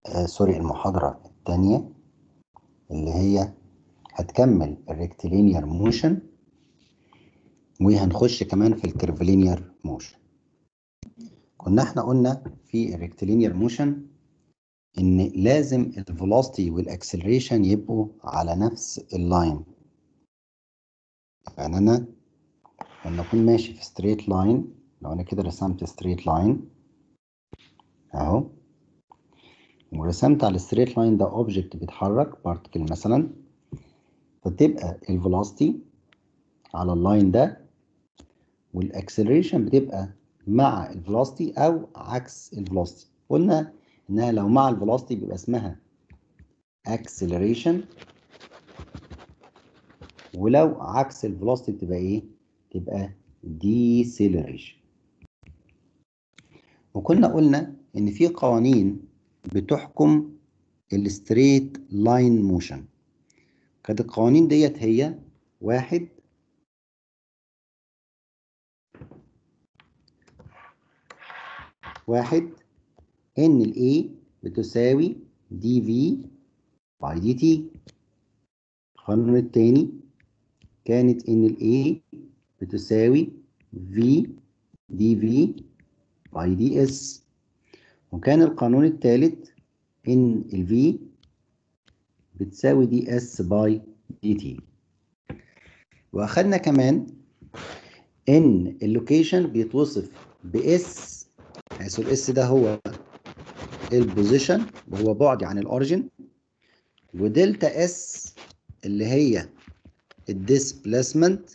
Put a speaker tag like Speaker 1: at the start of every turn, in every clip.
Speaker 1: آه سوري المحاضرة الثانية اللي هي هتكمل الريكتيلينير موشن وهنخش كمان في الكيرفلينير موشن كنا احنا قلنا في الريكتيلينير موشن ان لازم الفيلوسيتي والاكسلريشن يبقوا على نفس اللاين يعني انا لما اكون ماشي في ستريت لاين لو انا كده رسمت ستريت لاين اهو ورسمت على الستريت لاين ده اوبجكت بيتحرك بارتكل مثلا فتبقى الفيلوسيتي على اللاين ده والاكسلريشن بتبقى مع الفيلوسيتي او عكس الفيلوسيتي قلنا انها لو مع الفيلوسيتي بيبقى اسمها acceleration ولو عكس الفيلوسيتي بتبقى ايه تبقى deceleration وكنا قلنا ان في قوانين بتحكم الستريت لاين موشن كانت القوانين ديت هي واحد واحد ان ال A بتساوي دي في باي دي تي القانون التاني كانت ان ال A بتساوي في دي في باي دي اس وكان القانون الثالث ان ال V بتساوي دي اس باي دي تي واخدنا كمان ان اللوكيشن بيتوصف باس حيث الاس ده هو البوزيشن وهو بعد عن الاوريجن ودلتا اس اللي هي الديسبليسمنت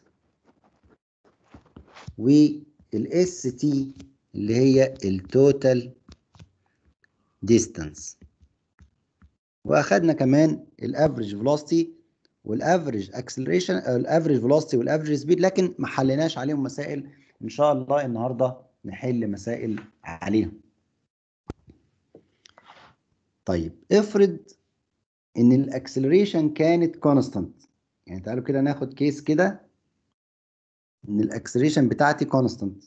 Speaker 1: والاس تي اللي هي التوتال ديستانس واخدنا كمان الافريج فيلوسيتي والافريج اكسلريشن الافريج فيلوسيتي والافريج سبيد لكن ما حليناش عليهم مسائل ان شاء الله النهارده نحل مسائل عليهم طيب افرض ان الاكسلريشن كانت كونستانت يعني تعالوا كده ناخد كيس كده ان الاكسلريشن بتاعتي كونستانت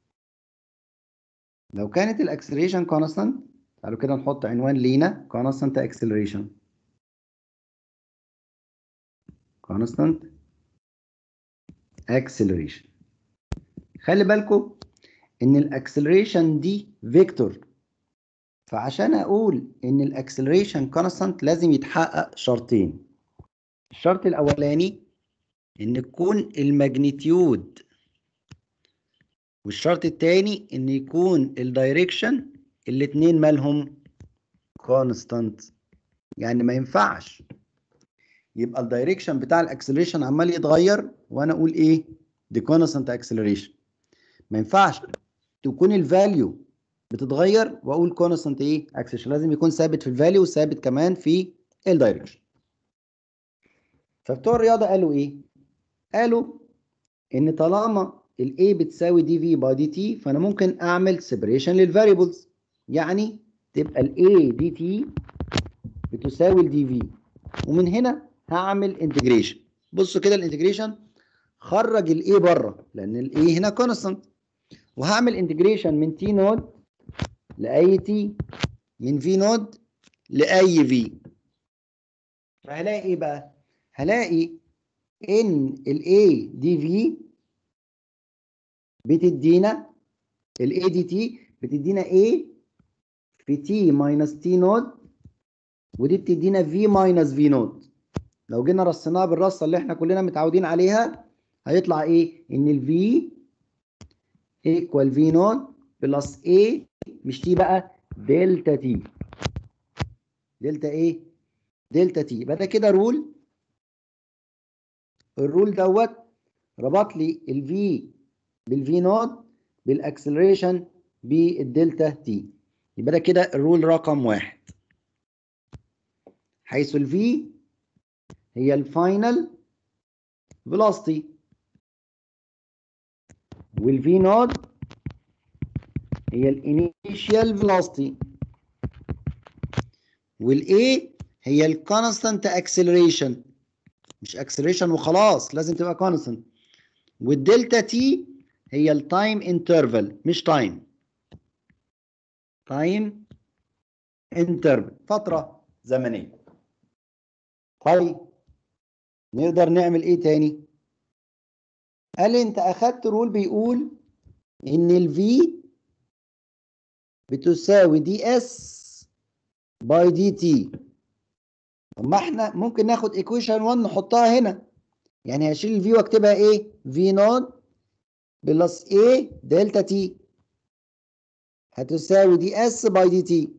Speaker 1: لو كانت الاكسلريشن كونستانت تعالوا كده نحط عنوان لينا constant acceleration constant acceleration خلي بالكم ان الاكسلريشن دي فيكتور فعشان اقول ان الاكسلريشن كونستانت لازم يتحقق شرطين الشرط الاولاني ان تكون الماجنتيود والشرط الثاني ان يكون الدايركشن الاتنين مالهم كونستانت يعني ما ينفعش يبقى الدايركشن بتاع الاكسلريشن عمال يتغير وانا اقول ايه دي كونستانت اكسلريشن ما ينفعش تكون الفاليو بتتغير واقول كونستانت ايه اكسلريشن لازم يكون ثابت في الفاليو وثابت كمان في الدايركشن فبتوع الرياضه قالوا ايه قالوا ان طالما ال A بتساوي دي في باي دي تي فانا ممكن اعمل سيبريشن للفاريبلز يعني تبقى ال A دي تي بتساوي ال دي في ومن هنا هعمل انتجريشن بصوا كده الانتجريشن خرج ال A بره لان ال A هنا كونستانت وهعمل انتجريشن من تي نود لاي تي من في نود لاي في فهلاقي ايه بقى هلاقي ان ال A دي في بتدينا ال A دي تي بتدينا A في T ماينس T نود ودي بتدينا V ماينس V نود لو جينا رصيناها بالرصه اللي احنا كلنا متعودين عليها هيطلع ايه؟ ان ال V ايكوال V نود بلس A مش T بقى دلتا T دلتا ايه؟ دلتا T يبقى ده كده رول الرول دوت ربط لي ال V بالفي نوت بالاكسلريشن بالدلتا تي يبقى ده كده الرول رقم واحد حيث الفي هي الفاينل فيلوسيتي والفي نوت هي الانيشيال فيلوسيتي والاي هي الكونستانت اكسلريشن مش اكسلريشن وخلاص لازم تبقى كونستانت والدلتا تي هي التايم انترفال مش تايم تايم انترفل فتره زمنيه طيب نقدر نعمل ايه تاني قال لي انت اخدت رول بيقول ان الفي بتساوي دي اس باي دي تي طب ما احنا ممكن ناخد ايكويشن 1 نحطها هنا يعني هشيل الفي واكتبها ايه في نوت بلس ايه دلتا تي هتساوي دي اس باي دي تي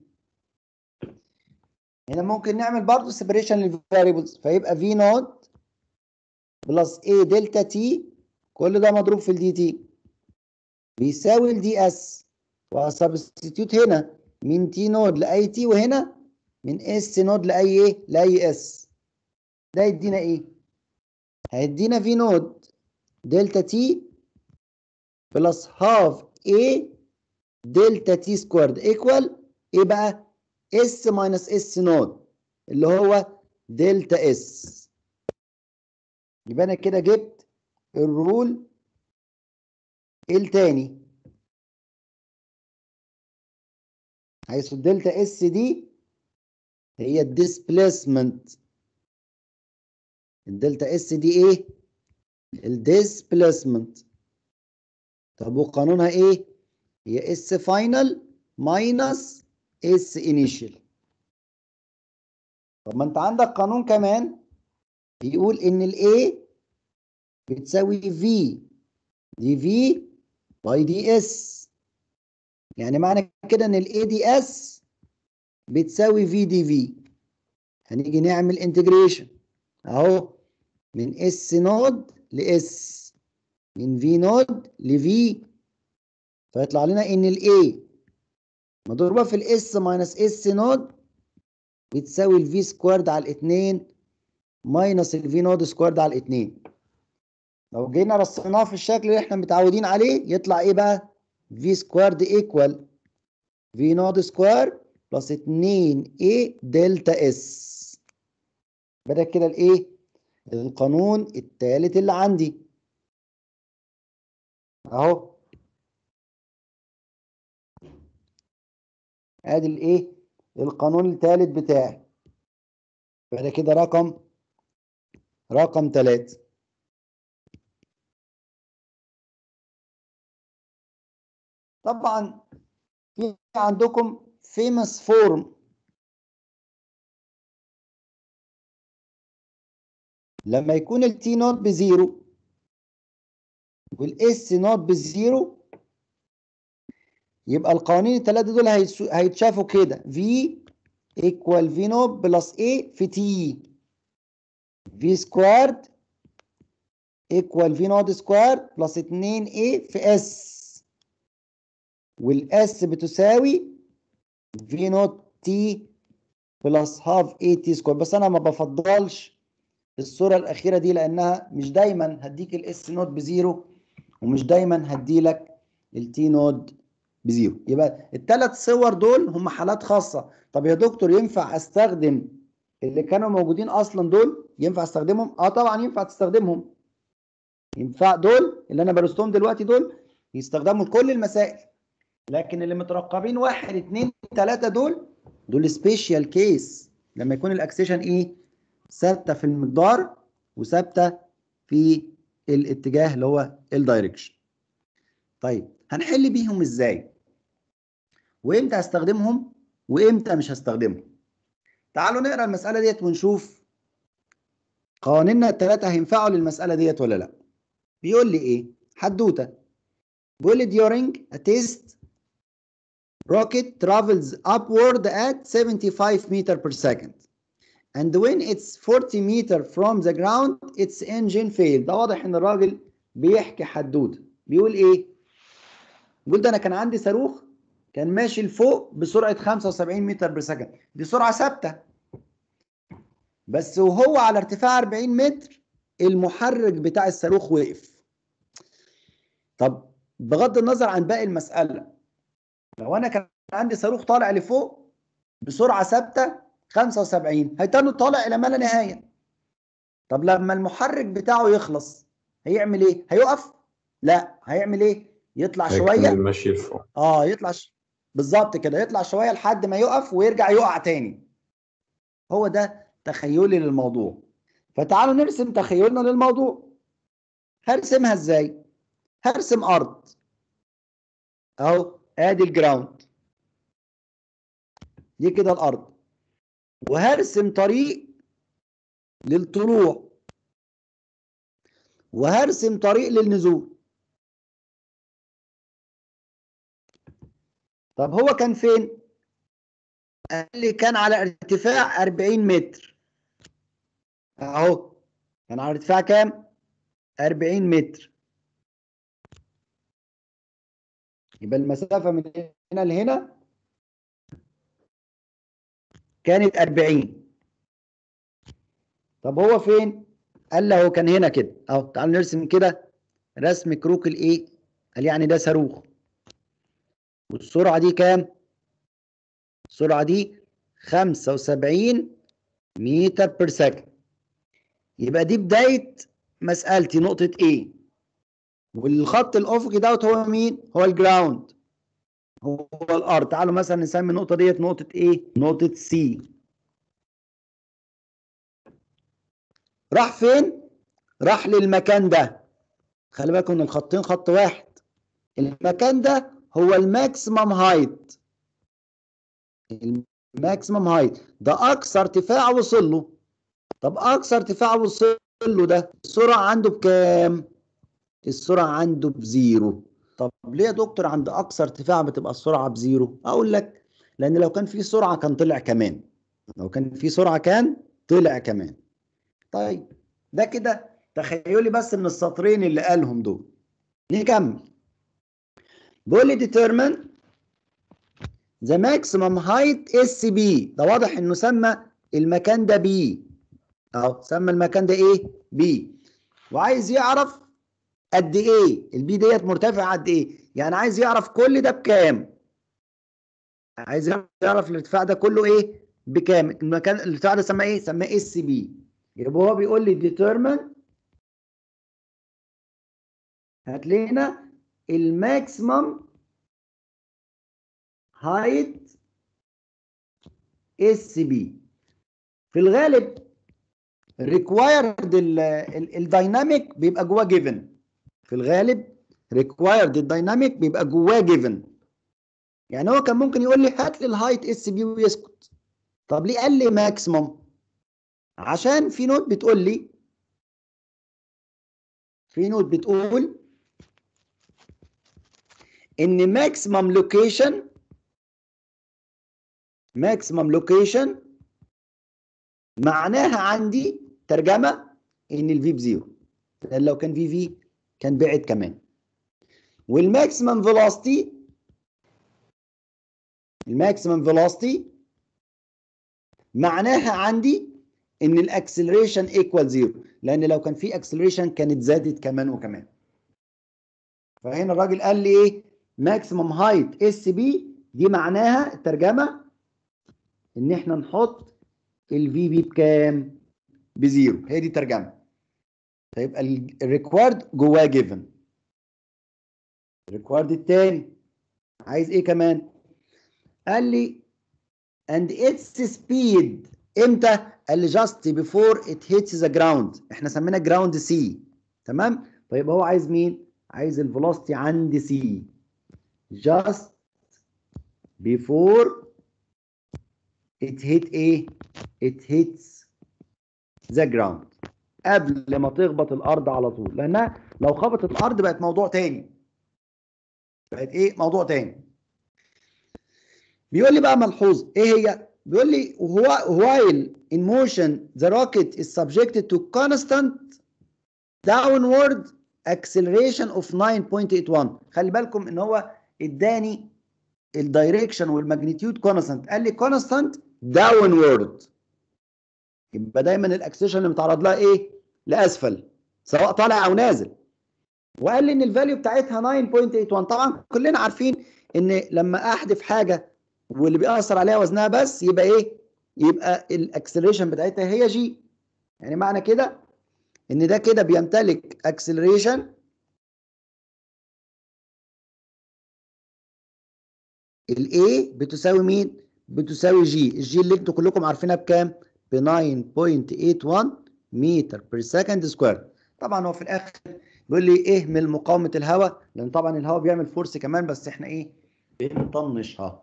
Speaker 1: هنا ممكن نعمل برضه سيبريشن للفاريبلز فيبقى في نوت بلس ايه دلتا تي كل ده مضروب في الدي تي بيساوي الدي اس وسبستيتيوت هنا من تي نود لاي تي وهنا من اس نود لاي ايه لاي اس ده يدينا ايه هيدينا في نود دلتا تي بلس هاف ايه دلتا تي سكوارد ايكوال ايه بقى اس ماينس اس نود اللي هو دلتا اس يبقى انا كده جبت الرول التاني حيث الدلتا اس دي هي الديسبليسمنت الدلتا اس دي ايه الديسبليسمنت طب وقانونها ايه هي اس فاينل ماينس اس انيشال طب ما انت عندك قانون كمان بيقول ان الاي بتساوي في دي في باي دي اس يعني معنى كده ان الاي دي اس بتساوي في دي في هنيجي نعمل انتجريشن اهو من اس نود لاس من في نود لفي فيطلع لنا ان الاي مضروبه في الاس ماينس اس نود بتساوي الفي سكوارد على الاثنين ماينس الفي نود سكوارد على الاثنين لو جينا رصيناه في الشكل اللي احنا متعودين عليه يطلع ايه بقى في سكوارد ايكوال في نود سكوير بلس 2 اي دلتا اس بدأ كده الايه القانون الثالث اللي عندي اهو ادي الايه القانون الثالث بتاعي فده كده رقم رقم ثلاثة طبعا في عندكم famous form لما يكون التي نوت بزيرو والاس نوت بزيرو يبقى القوانين الثلاثه دول هيتشافوا كده في ايكوال في نوت بلس اي في تي في سكوارد ايكوال في نوت سكوارد بلس 2 اي في اس والاس بتساوي في نوت تي بلس هاف اي تي سكوير بس انا ما بفضلش الصوره الاخيره دي لانها مش دايما هديك الاس نوت بزيرو ومش دايما هديلك التي نوت بزيرو يبقى الثلاث صور دول هم حالات خاصه طب يا دكتور ينفع استخدم اللي كانوا موجودين اصلا دول ينفع استخدمهم اه طبعا ينفع تستخدمهم ينفع دول اللي انا برستهم دلوقتي دول يستخدموا لكل المسائل لكن اللي مترقبين واحد اتنين تلاتة دول دول سبيشال كيس لما يكون الاكسيشن ايه ثابته في المقدار وثابته في الاتجاه اللي هو الدايركشن طيب هنحل بيهم ازاي وامتى هستخدمهم وامتى مش هستخدمهم تعالوا نقرا المساله ديت ونشوف قوانيننا الثلاثه هينفعوا للمساله ديت ولا لا بيقول لي ايه حدوته بيقول لي during a test rocket travels upward at 75 meter per second and when it's 40 meter from the ground its engine failed ده واضح ان الراجل بيحكي حدوته بيقول ايه بيقول ده انا كان عندي صاروخ كان ماشي لفوق بسرعه 75 متر بير سكند دي سرعه ثابته بس وهو على ارتفاع 40 متر المحرك بتاع الصاروخ وقف طب بغض النظر عن باقي المساله لو انا كان عندي صاروخ طالع لفوق بسرعه ثابته 75 هيتنوا طالع الى ما لا نهايه طب لما المحرك بتاعه يخلص هيعمل ايه هيقف لا هيعمل ايه يطلع شويه
Speaker 2: ماشي لفوق
Speaker 1: اه يطلع ش... بالظبط كده يطلع شويه لحد ما يقف ويرجع يقع تاني هو ده تخيلي للموضوع فتعالوا نرسم تخيلنا للموضوع هرسمها ازاي هرسم ارض اهو ادي الجراوند دي كده الارض وهرسم طريق للطلوع وهرسم طريق للنزول طب هو كان فين قال لي كان على ارتفاع 40 متر اهو كان على ارتفاع كام 40 متر يبقى المسافة من هنا لهنا كانت 40 طب هو فين؟ قال لي هو كان هنا كده اهو تعالوا نرسم كده رسم كروك الايه؟ قال يعني ده صاروخ والسرعة دي كام؟ السرعة دي 75 متر بير سكند يبقى دي بداية مسألتي نقطة A والخط الأفقي دوت هو مين؟ هو الجراوند هو الأرض تعالوا مثلا نسمي النقطة ديت نقطة إيه؟ نقطة C راح فين؟ راح للمكان ده خلي بالكم ان الخطين خط واحد المكان ده هو الماكسيمم هايت الماكسيمم هايت ده اقصى ارتفاع وصل له طب اقصى ارتفاع وصل له ده السرعه عنده بكام السرعه عنده بزيرو طب ليه يا دكتور عند اقصى ارتفاع بتبقى السرعه بزيرو اقول لك لان لو كان في سرعه كان طلع كمان لو كان في سرعه كان طلع كمان طيب ده كده تخيلي بس من السطرين اللي قالهم دول نكمل بيقول لي determine the maximum height SB ده واضح انه سمى المكان ده B اهو سمى المكان ده ايه B وعايز يعرف قد ايه البي ديت مرتفع قد ايه يعني عايز يعرف كل ده بكام عايز يعرف الارتفاع ده كله ايه بكام المكان الارتفاع ده سماه ايه سماه اس بي يبقى هو بيقول لي determine هات لنا الماكسيمم هايت اس بي في الغالب ريكوايرد الدايناميك بيبقى جواه جيفن في الغالب ريكوايرد الدايناميك بيبقى جواه جيفن يعني هو كان ممكن يقول لي هات لي الهايت اس بي ويسكت طب ليه قال لي ماكسيمم عشان في نوت بتقول لي في نوت بتقول ان ماكسيمم لوكيشن ماكسيمم لوكيشن معناها عندي ترجمه ان الفي بزيرو لان لو كان في في كان بعد كمان والماكسيمم فيلوسيتي الماكسيمم فيلوسيتي معناها عندي ان الاكسلريشن ايكوال زيرو لان لو كان في اكسلريشن كانت زادت كمان وكمان فهنا الراجل قال لي ايه ماكسيمم هايت اس بي دي معناها الترجمه ان احنا نحط الفي بي بكام بزيرو هي دي الترجمه فيبقى الريكوارد جواه جيفن الريكوارد التاني عايز ايه كمان قال لي and its speed امتى قال لي just before it hits the ground احنا سمينا جراوند سي تمام طيب هو عايز مين عايز الفيلوسيتي عند سي just before it hit ايه it hits the ground قبل ما تخبط الارض على طول لانها لو خبطت الارض بقت موضوع تاني بقت ايه موضوع تاني بيقول لي بقى ملحوظ ايه هي بيقول لي while in motion the rocket is subjected to constant downward acceleration of 9.81 خلي بالكم ان هو اداني الدايركشن والماجنتيود كونستانت قال لي كونستانت داونورد يبقى دايما الاكسلريشن اللي متعرض لها ايه لاسفل سواء طالع او نازل وقال لي ان الفاليو بتاعتها 9.81 طبعا كلنا عارفين ان لما احذف حاجه واللي بيأثر عليها وزنها بس يبقى ايه يبقى الاكسلريشن بتاعتها هي جي يعني معنى كده ان ده كده بيمتلك اكسلريشن الاي بتساوي مين بتساوي جي الجي اللي انتوا كلكم عارفينها بكام ب 9.81 متر بير سكند سكوير طبعا هو في الاخر بيقول لي اهمل مقاومه الهواء لان طبعا الهواء بيعمل فورس كمان بس احنا ايه بنطنشها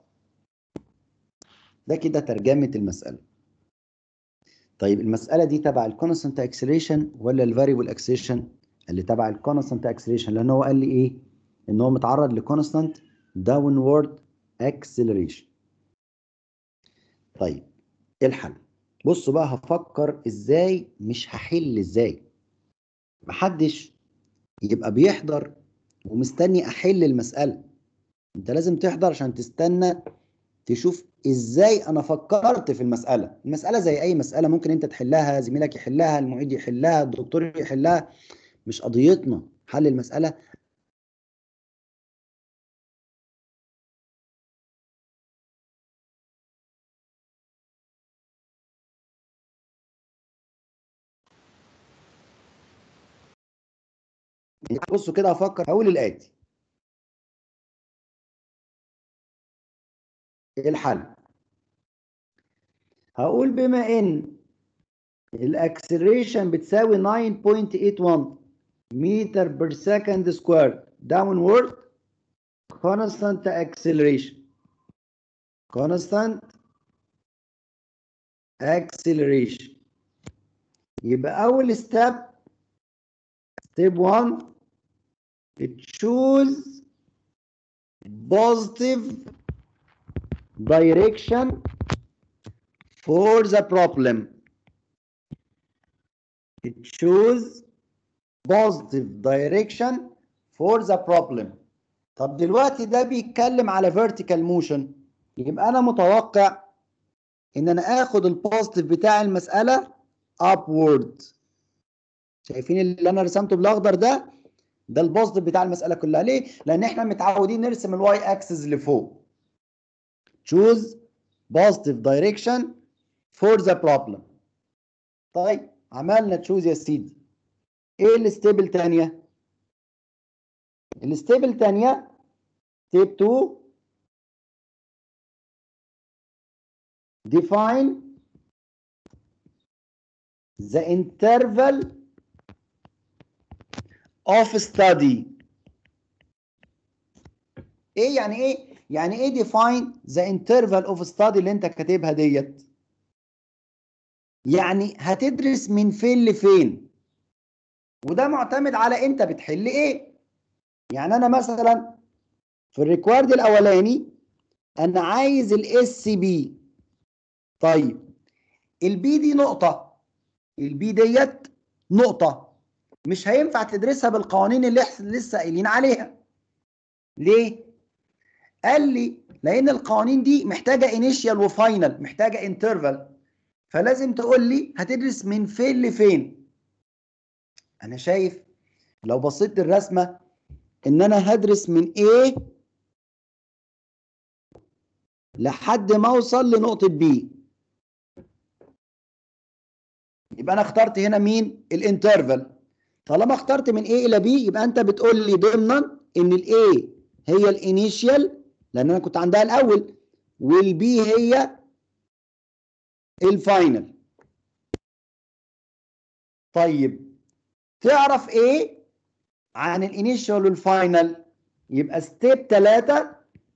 Speaker 1: ده كده ترجمه المساله طيب المساله دي تبع الكونستنت اكسلريشن ولا الفاريبل اكسلريشن اللي تبع الكونستنت اكسلريشن لان هو قال لي ايه ان هو متعرض لكونستنت داونورد اكسلريشن طيب ايه الحل بصوا بقى هفكر ازاي مش هحل ازاي محدش يبقى بيحضر ومستني احل المساله انت لازم تحضر عشان تستنى تشوف ازاي انا فكرت في المساله المساله زي اي مساله ممكن انت تحلها زميلك يحلها المعيد يحلها الدكتور يحلها مش قضيتنا حل المساله بصوا كده هفكر هقول الاتي ايه الحل هقول بما ان الاكسلريشن بتساوي 9.81 متر بير سكند سكوير داونورد constant acceleration constant acceleration يبقى اول ستيب ستيب 1 choose positive direction for the problem. choose positive direction for the problem. طب دلوقتي ده بيتكلم على vertical motion يبقى انا متوقع ان انا اخد البوزيتيف بتاع المسألة upward شايفين اللي انا رسمته بالاخضر ده ده البوزيتيف بتاع المسألة كلها ليه؟ لان احنا متعودين نرسم الواي اكسس لفوق choose positive direction for the problem طيب عملنا تشوز يا سيدي ايه الستيبل تانية الستيبل تانية ستيب 2 define the interval of study ايه يعني ايه يعني ايه define the interval of study اللي انت كاتبها ديت يعني هتدرس من فين لفين وده معتمد على انت بتحل ايه يعني انا مثلا في الريكوارد الاولاني انا عايز الاس بي طيب البي دي نقطه البي ديت نقطه مش هينفع تدرسها بالقوانين اللي احنا لسه قايلين عليها ليه قال لي لان القوانين دي محتاجه انيشيال وفاينل محتاجه انترفال فلازم تقول لي هتدرس من فين لفين انا شايف لو بصيت للرسمه ان انا هدرس من A لحد ما اوصل لنقطه B يبقى انا اخترت هنا مين الانترفال طالما اخترت من A الى B يبقى انت بتقول لي ضمنا ان الاي هي الانيشيال لان انا كنت عندها الاول والبي هي الفاينل طيب تعرف ايه عن الانيشال والفاينل يبقى ستيب 3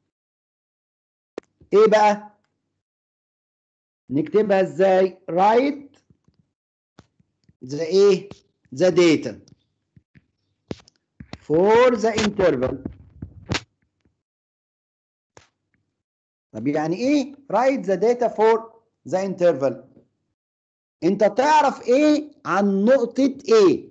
Speaker 1: ايه بقى نكتبها ازاي رايت ذا ايه ذا داتا فور ذا انترفال طب يعني ايه رايت ذا داتا فور ذا انترفال انت تعرف ايه عن نقطة ايه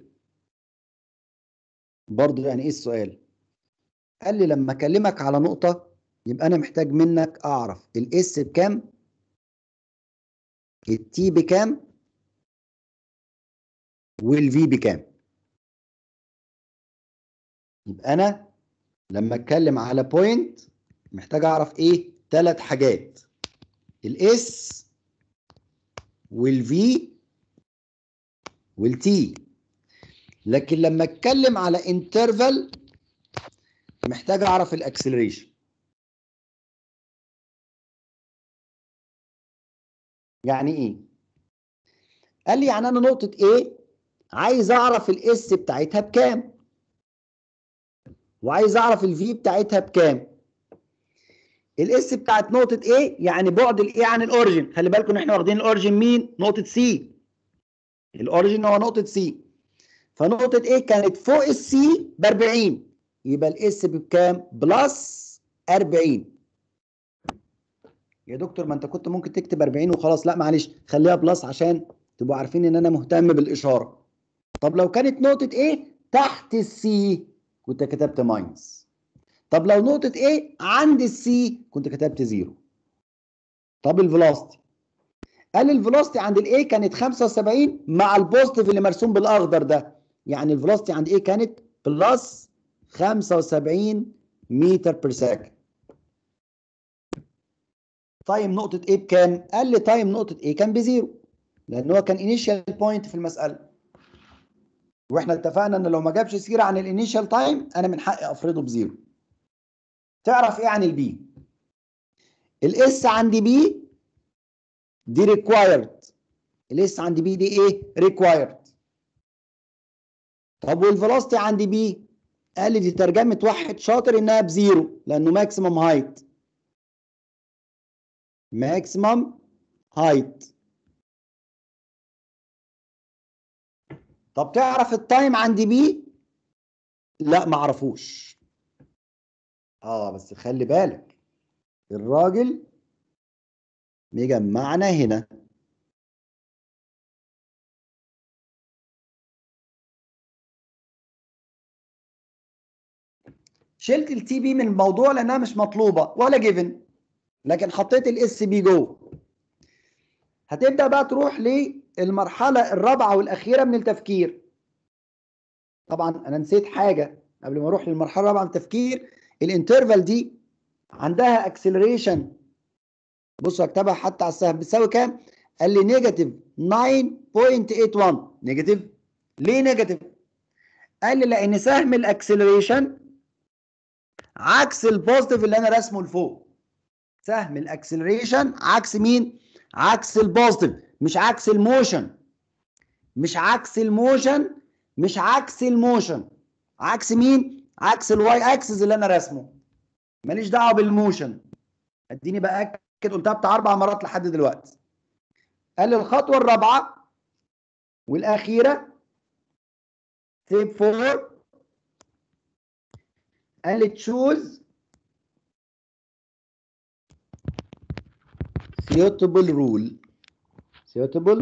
Speaker 1: برضو يعني ايه السؤال قال لي لما اكلمك على نقطة يبقى انا محتاج منك اعرف الاس بكام التي بكام والفي بكام يبقى انا لما اتكلم على بوينت محتاج اعرف ايه ثلاث حاجات الاس والفي والتي لكن لما اتكلم على انترفال محتاج اعرف الاكسلريشن يعني ايه قال لي يعني انا نقطه A عايز اعرف الاس بتاعتها بكام وعايز اعرف الفي بتاعتها بكام الاس بتاعت نقطه A يعني بعد الاي عن الاوريجن خلي بالكم ان احنا واخدين الاوريجن مين نقطه سي الاوريجن هو نقطه سي فنقطه A كانت فوق السي ب 40 يبقى الاس بكام بلس 40 يا دكتور ما انت كنت ممكن تكتب 40 وخلاص لا معلش خليها بلس عشان تبقوا عارفين ان انا مهتم بالاشاره طب لو كانت نقطه A تحت السي كنت كتبت ماينس طب لو نقطه A عند السي كنت كتبت زيرو طب الفيلوستي قال الفيلوستي عند الاي كانت 75 مع البوزيتيف اللي مرسوم بالاخضر ده يعني الفيلوستي عند ايه كانت بلس 75 متر بير سكند تايم نقطة A بكام؟ قال لي تايم نقطة A كان بزيرو لأن هو كان انيشال بوينت في المسألة واحنا اتفقنا ان لو ما جابش سيرة عن الانيشال تايم انا من حقي افرضه بزيرو تعرف ايه عن البي؟ الاس عندي بي دي ريكوايرد الاس عندي بي دي ايه؟ ريكوايرد طب والفيلوستي عندي بي قال لي دي ترجمه واحد شاطر انها بزيرو لانه ماكسيمم هايت ماكسيمم هايت طب تعرف التايم عندي بي لا ما اعرفوش اه بس خلي بالك الراجل مجمعنا هنا شلت التي بي من الموضوع لانها مش مطلوبه ولا جيفن لكن حطيت الاس بي جوه هتبدا بقى تروح للمرحله الرابعه والاخيره من التفكير طبعا انا نسيت حاجه قبل ما اروح للمرحله الرابعه من التفكير الانترفال دي عندها اكسلريشن بصوا اكتبها حتى على السهم بتساوي كام قال لي نيجاتيف 9.81 نيجاتيف ليه نيجاتيف قال لي لان سهم الاكسلريشن عكس البوزيتيف اللي انا راسمه لفوق سهم الاكسلريشن عكس مين عكس البوزيتيف مش عكس الموشن مش عكس الموشن مش عكس الموشن عكس مين عكس الواي اكسس اللي انا راسمه ماليش دعوه بالموشن اديني باكد قلتها بتاع اربع مرات لحد دلوقتي قال لي الخطوه الرابعه والاخيره ستيب 4 قال لي تشوز suitable rule suitable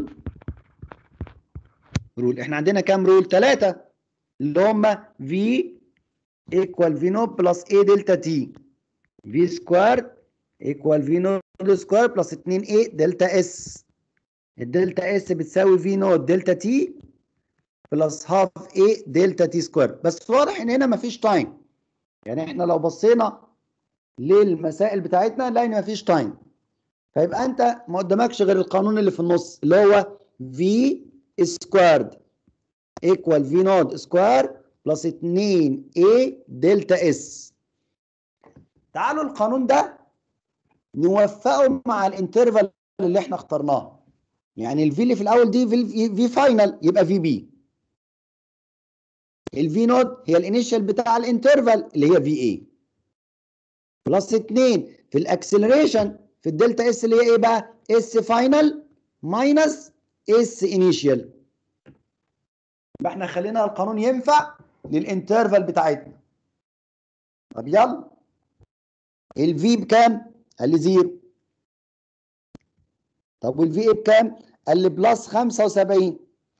Speaker 1: rule احنا عندنا كام رول ثلاثة اللي هم V equal V نوت بلس A دلتا T V سكوير equal V نوت سكوير بلس 2 A دلتا S الدلتا S بتساوي V نوت دلتا T بلس هاف A دلتا T سكوير بس واضح ان هنا مفيش تايم يعني احنا لو بصينا للمسائل بتاعتنا نلاقي ان مفيش تايم فيبقى انت ما قدامكش غير القانون اللي في النص اللي هو V سكويرد ايكوال في نود سكوير بلس 2 A دلتا اس تعالوا القانون ده نوفقه مع الانترفال اللي احنا اخترناه يعني الفي اللي في الاول دي في, في فاينل يبقى في بي الفي نود هي الانيشال بتاع الانترفال اللي هي في اي بلس 2 في الاكسلريشن في الدلتا اس اللي هي ايه بقى اس فاينل ماينس اس انيشال يبقى احنا خلينا القانون ينفع للانترفال بتاعتنا طب يلا الفي بكام قال لي زيرو طب والفي ايه بكام قال لي بلس 75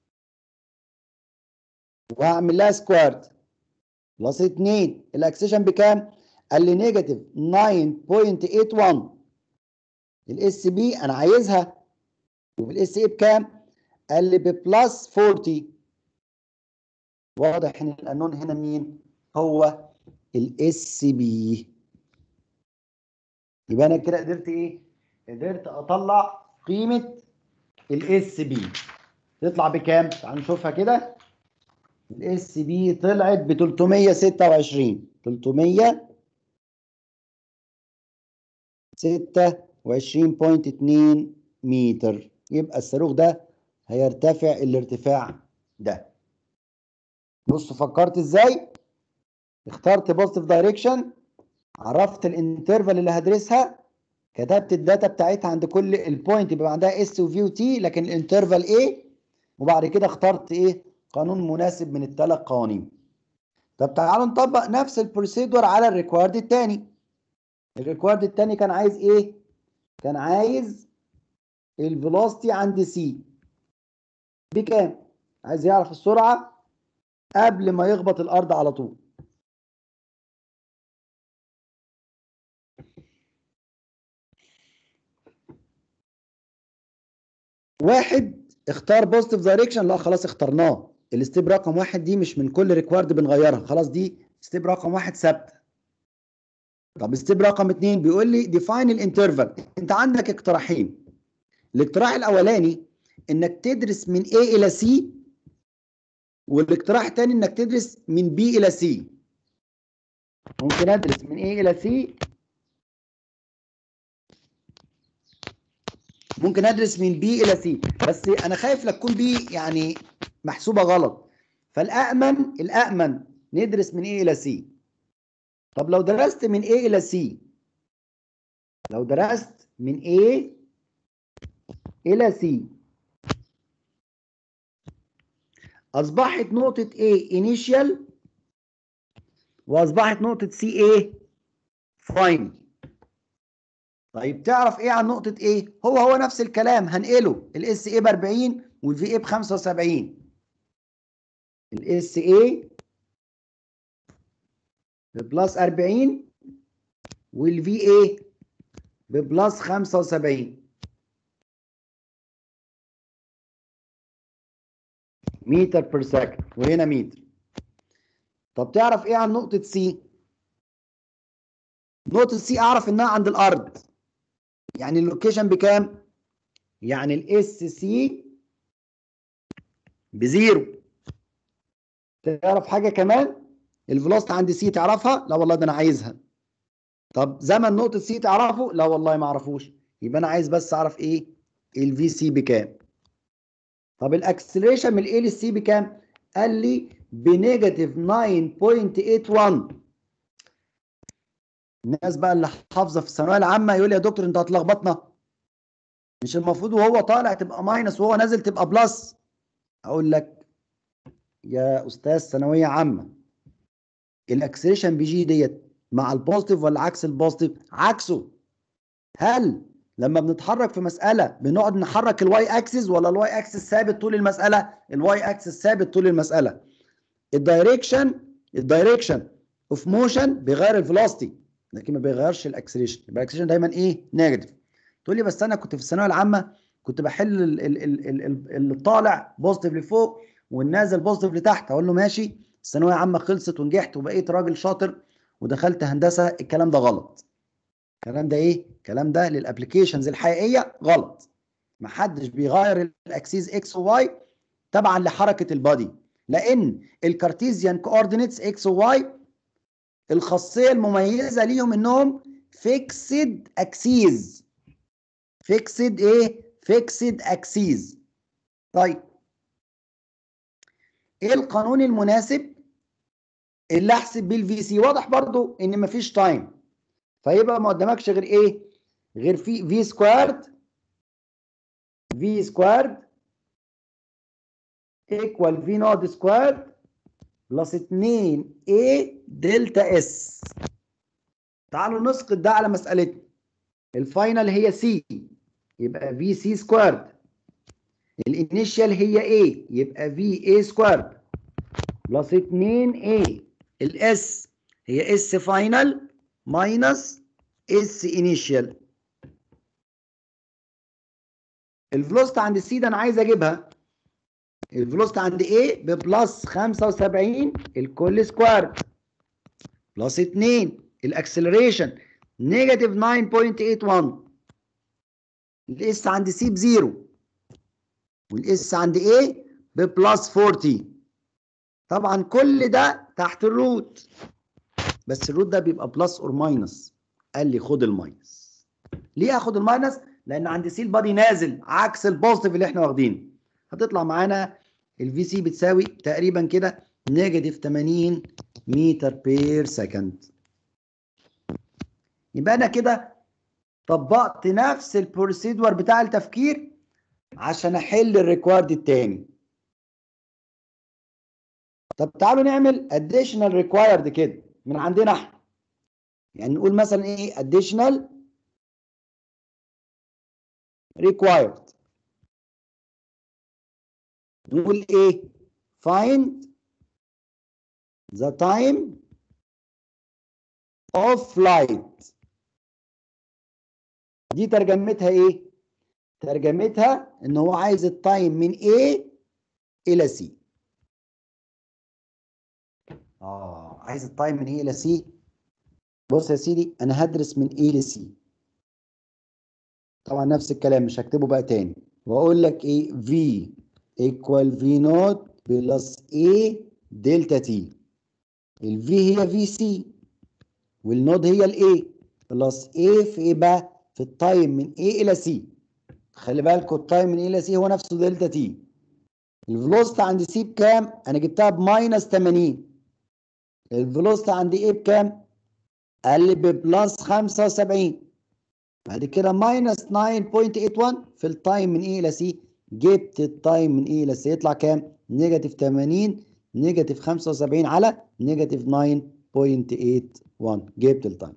Speaker 1: وهعمل لها سكوارد بلس 2 الاكسيشن بكام قال لي نيجاتيف 9.81 الاس بي انا عايزها وفي الاس اي بكام قال لي ببلس 40 واضح ان القانون هنا مين هو الاس بي يبقى انا كده قدرت ايه قدرت اطلع قيمه الاس بي تطلع بكام تعالوا نشوفها كده الاس بي طلعت ب 326 300 26.2 متر يبقى الصاروخ ده هيرتفع الارتفاع ده بص فكرت ازاي اخترت بوزيتيف دايركشن عرفت الانترفال اللي هدرسها كتبت الداتا بتاعتها عند كل البوينت يبقى عندها اس وفي وتي لكن الانترفال ايه وبعد كده اخترت ايه قانون مناسب من الثلاث قوانين طب تعالوا نطبق نفس البروسيدور على الريكوارد الثاني الريكوارد الثاني كان عايز ايه كان عايز الفيلوسيتي عند سي بكام عايز يعرف السرعه قبل ما يخبط الارض على طول واحد اختار بوزيتيف دايركشن لا خلاص اخترناه الستيب رقم واحد دي مش من كل ريكوارد بنغيرها خلاص دي ستيب رقم واحد ثابته طب ستيب رقم اتنين بيقول لي ديفاين الانترفال انت عندك اقتراحين الاقتراح الاولاني انك تدرس من A الى C والاقتراح الثاني انك تدرس من B الى C ممكن ادرس من A الى C ممكن ادرس من B الى C بس انا خايف لا تكون B يعني محسوبه غلط فالامن الامن ندرس من A الى C طب لو درست من A الى C لو درست من A الى C اصبحت نقطة A initial واصبحت نقطة C A final طيب تعرف ايه عن نقطة A هو هو نفس الكلام هنقله الاس A ب 40 والفي A ب 75 الاس A ببلس 40 والفي A ببلس 75 متر بير سكند وهنا متر طب تعرف ايه عن نقطة سي؟ نقطة سي اعرف انها عند الارض يعني اللوكيشن بكام؟ يعني الاس سي بزيرو تعرف حاجة كمان؟ الفلوست عند سي تعرفها؟ لا والله ده انا عايزها طب زمن نقطة سي تعرفه؟ لا والله ما اعرفوش يبقى انا عايز بس اعرف ايه؟ الفي سي بكام؟ طب الاكسلريشن من الاي للسي بكام؟ قال لي بنيجاتيف 9.81 الناس بقى اللي حافظه في الثانويه العامه يقول لي يا دكتور انت هتلخبطنا مش المفروض وهو طالع تبقى ماينس وهو نازل تبقى بلس اقول لك يا استاذ ثانويه عامه الاكسلريشن بيجي ديت مع البوزيتيف ولا عكس البوزيتيف عكسه هل لما بنتحرك في مسألة بنقعد نحرك الواي اكسس ولا الواي اكسس ثابت طول المسألة؟ الواي اكسس ثابت طول المسألة. الدايركشن الدايركشن اوف موشن بيغير الفيلوسيتي لكن ما بيغيرش الاكسلريشن، يبقى الاكسلريشن دايما ايه؟ نيجاتيف. تقول لي بس انا كنت في الثانوية العامة كنت بحل ال ال ال ال الطالع بوزيتيف لفوق والنازل بوزيتيف لتحت، اقول له ماشي الثانوية العامة خلصت ونجحت وبقيت راجل شاطر ودخلت هندسة الكلام ده غلط. الكلام ده ايه؟ الكلام ده للابلكيشنز الحقيقيه غلط. محدش بيغير الاكسيس اكس وواي تبعا لحركه البادي لان الكارتيزيان كوردينيتس اكس وواي الخاصيه المميزه ليهم انهم فيكسد اكسيز. فيكسد ايه؟ فيكسد اكسيز. طيب ايه القانون المناسب اللي احسب بيه الفي سي؟ واضح برضو ان مفيش تايم. فيبقى ما قدامكش غير ايه؟ غير في في سكوارد في سكوارد ايكوال في نوت سكوارد بلس 2 اي دلتا اس تعالوا نسقط ده على مسألتنا الفاينل هي سي يبقى في سي سكوارد الانيشال هي ايه يبقى في اي سكوارد بلس 2 اي الاس هي اس فاينل ماينس اس انيشال الفلوست عند السي ده انا عايز اجيبها الفلوست عند ايه ببلس 75 الكل سكوير بلس 2 الاكسلريشن نيجاتيف 9.81 الاس عند سي بزيرو والاس عند ايه ببلس 40 طبعا كل ده تحت الروت بس الروت ده بيبقى بلس اور ماينس قال لي خد الماينس ليه اخد الماينس لان عند سي البادي نازل عكس البوزيتيف اللي احنا واخدينه هتطلع معانا الفي سي بتساوي تقريبا كده نيجاتيف 80 متر بير سكند يبقى انا كده طبقت نفس البروسيدور بتاع التفكير عشان احل الريكوارد التاني طب تعالوا نعمل additional required كده من عندنا احنا يعني نقول مثلا ايه additional required نقول ايه find the time of flight دي ترجمتها ايه ترجمتها ان هو عايز التايم من A الى C اه عايز التايم من A الى C بص يا سيدي انا هدرس من A ل C طبعا نفس الكلام مش هكتبه بقى تاني واقول لك ايه V equal V نوت بلس A دلتا تي ال V هي في سي والنود هي ال A بلس A في ايه بقى في التايم من A الى C خلي بالكوا التايم من A الى C هو نفسه دلتا تي الفلوسيتي عند C بكام انا جبتها بماينس 80 الفلوسيتي عند A بكام قال لي ببلس 75 بعد كده ماينس 9.81 في التايم من A الى C جبت التايم من A الى C يطلع كام نيجاتيف 80 نيجاتيف 75 على نيجاتيف 9.81 جبت التايم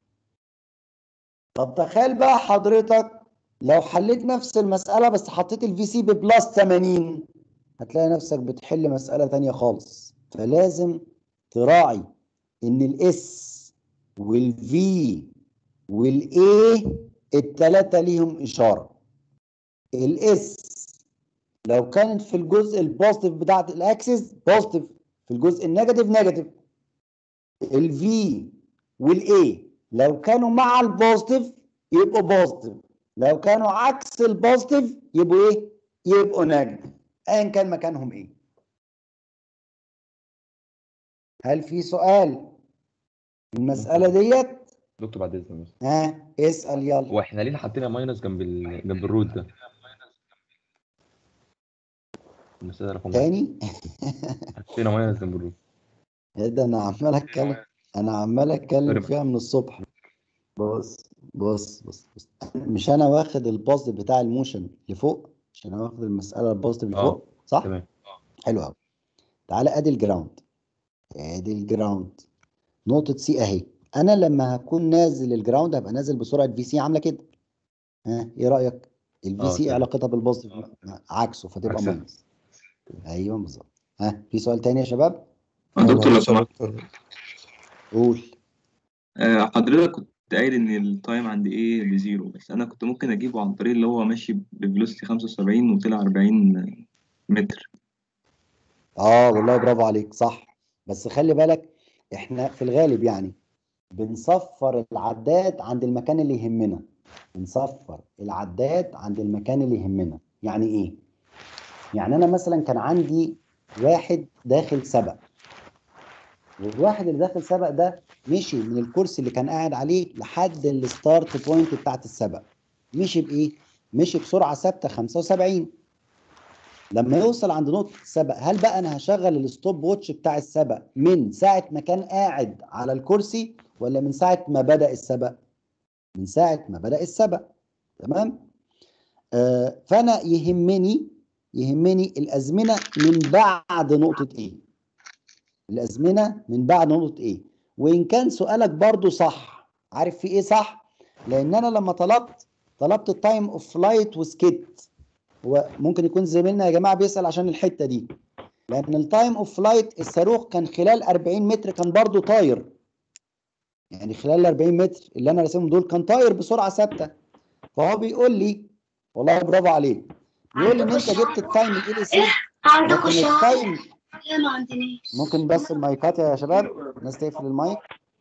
Speaker 1: طب تخيل بقى حضرتك لو حليت نفس المسألة بس حطيت الفي سي ببلس 80 هتلاقي نفسك بتحل مسألة تانية خالص فلازم تراعي ان الاس والفي والاي التلاتة ليهم اشارة الاس لو كانت في الجزء البوزيتيف بتاعت الاكسس بوزيتيف في الجزء النيجاتيف نيجاتيف الفي والاي لو كانوا مع البوزيتيف يبقوا بوزيتيف لو كانوا عكس البوزيتيف يبقوا ايه يبقوا نيجاتيف ايا كان مكانهم ايه هل في سؤال في المسألة ديت
Speaker 2: دكتور بعد اذنك بس
Speaker 1: ها اسأل يلا
Speaker 2: هو احنا ليه حطينا ماينس جنب ال... جنب الروت ده؟ المسألة رقم واحد
Speaker 1: تاني
Speaker 2: حطينا ماينس جنب الروت
Speaker 1: ايه ده انا عمال اتكلم انا عمال اتكلم
Speaker 2: سوري.
Speaker 1: فيها من الصبح بص بص بص بص مش انا واخد البوزيتيف بتاع الموشن لفوق مش انا واخد المسألة البوزيتيف
Speaker 2: اه.
Speaker 1: لفوق صح
Speaker 2: تمام
Speaker 1: حلو قوي تعالى ادي الجراوند ادي الجراوند نقطة سي اهي انا لما هكون نازل الجراوند هبقى نازل بسرعة في سي عاملة كده ها ايه رأيك الفي
Speaker 2: اه،
Speaker 1: سي
Speaker 2: تمام.
Speaker 1: علاقتها بالبوزيتيف عكسه فتبقى
Speaker 2: عكسها.
Speaker 1: ماينس ايوه بالظبط ها في سؤال تاني يا شباب
Speaker 3: دكتور لو سمحت
Speaker 1: قول
Speaker 3: آه، حضرتك كنت قايل ان التايم عند ايه بزيرو بس انا كنت ممكن اجيبه عن طريق اللي هو ماشي بفيلوسيتي 75 وطلع 40 متر
Speaker 1: اه والله برافو عليك صح بس خلي بالك احنا في الغالب يعني بنصفر العداد عند المكان اللي يهمنا بنصفر العداد عند المكان اللي يهمنا يعني ايه يعني انا مثلا كان عندي واحد داخل سبق والواحد اللي داخل سبق ده مشي من الكرسي اللي كان قاعد عليه لحد الستارت بوينت بتاعت السبق مشي بايه مشي بسرعه ثابته 75 لما يوصل عند نقطة السبق هل بقى أنا هشغل الستوب ووتش بتاع السبق من ساعة ما كان قاعد على الكرسي ولا من ساعة ما بدأ السبق؟ من ساعة ما بدأ السبق تمام؟ آه فأنا يهمني يهمني الأزمنة من بعد نقطة إيه؟ الأزمنة من بعد نقطة إيه؟ وإن كان سؤالك برضو صح عارف في إيه صح؟ لأن أنا لما طلبت طلبت التايم أوف فلايت وسكت هو ممكن يكون زميلنا يا جماعه بيسال عشان الحته دي لان التايم اوف فلايت الصاروخ كان خلال 40 متر كان برضو طاير يعني خلال ال 40 متر اللي انا راسمهم دول كان طاير بسرعه ثابته فهو بيقول لي والله برافو عليك بيقول لي ان انت جبت التايم ال سي
Speaker 4: عندكم
Speaker 1: لكن
Speaker 4: شهر
Speaker 1: التايم
Speaker 4: لا ما عندناش
Speaker 1: ممكن بس المايكات يا شباب الناس تقفل المايك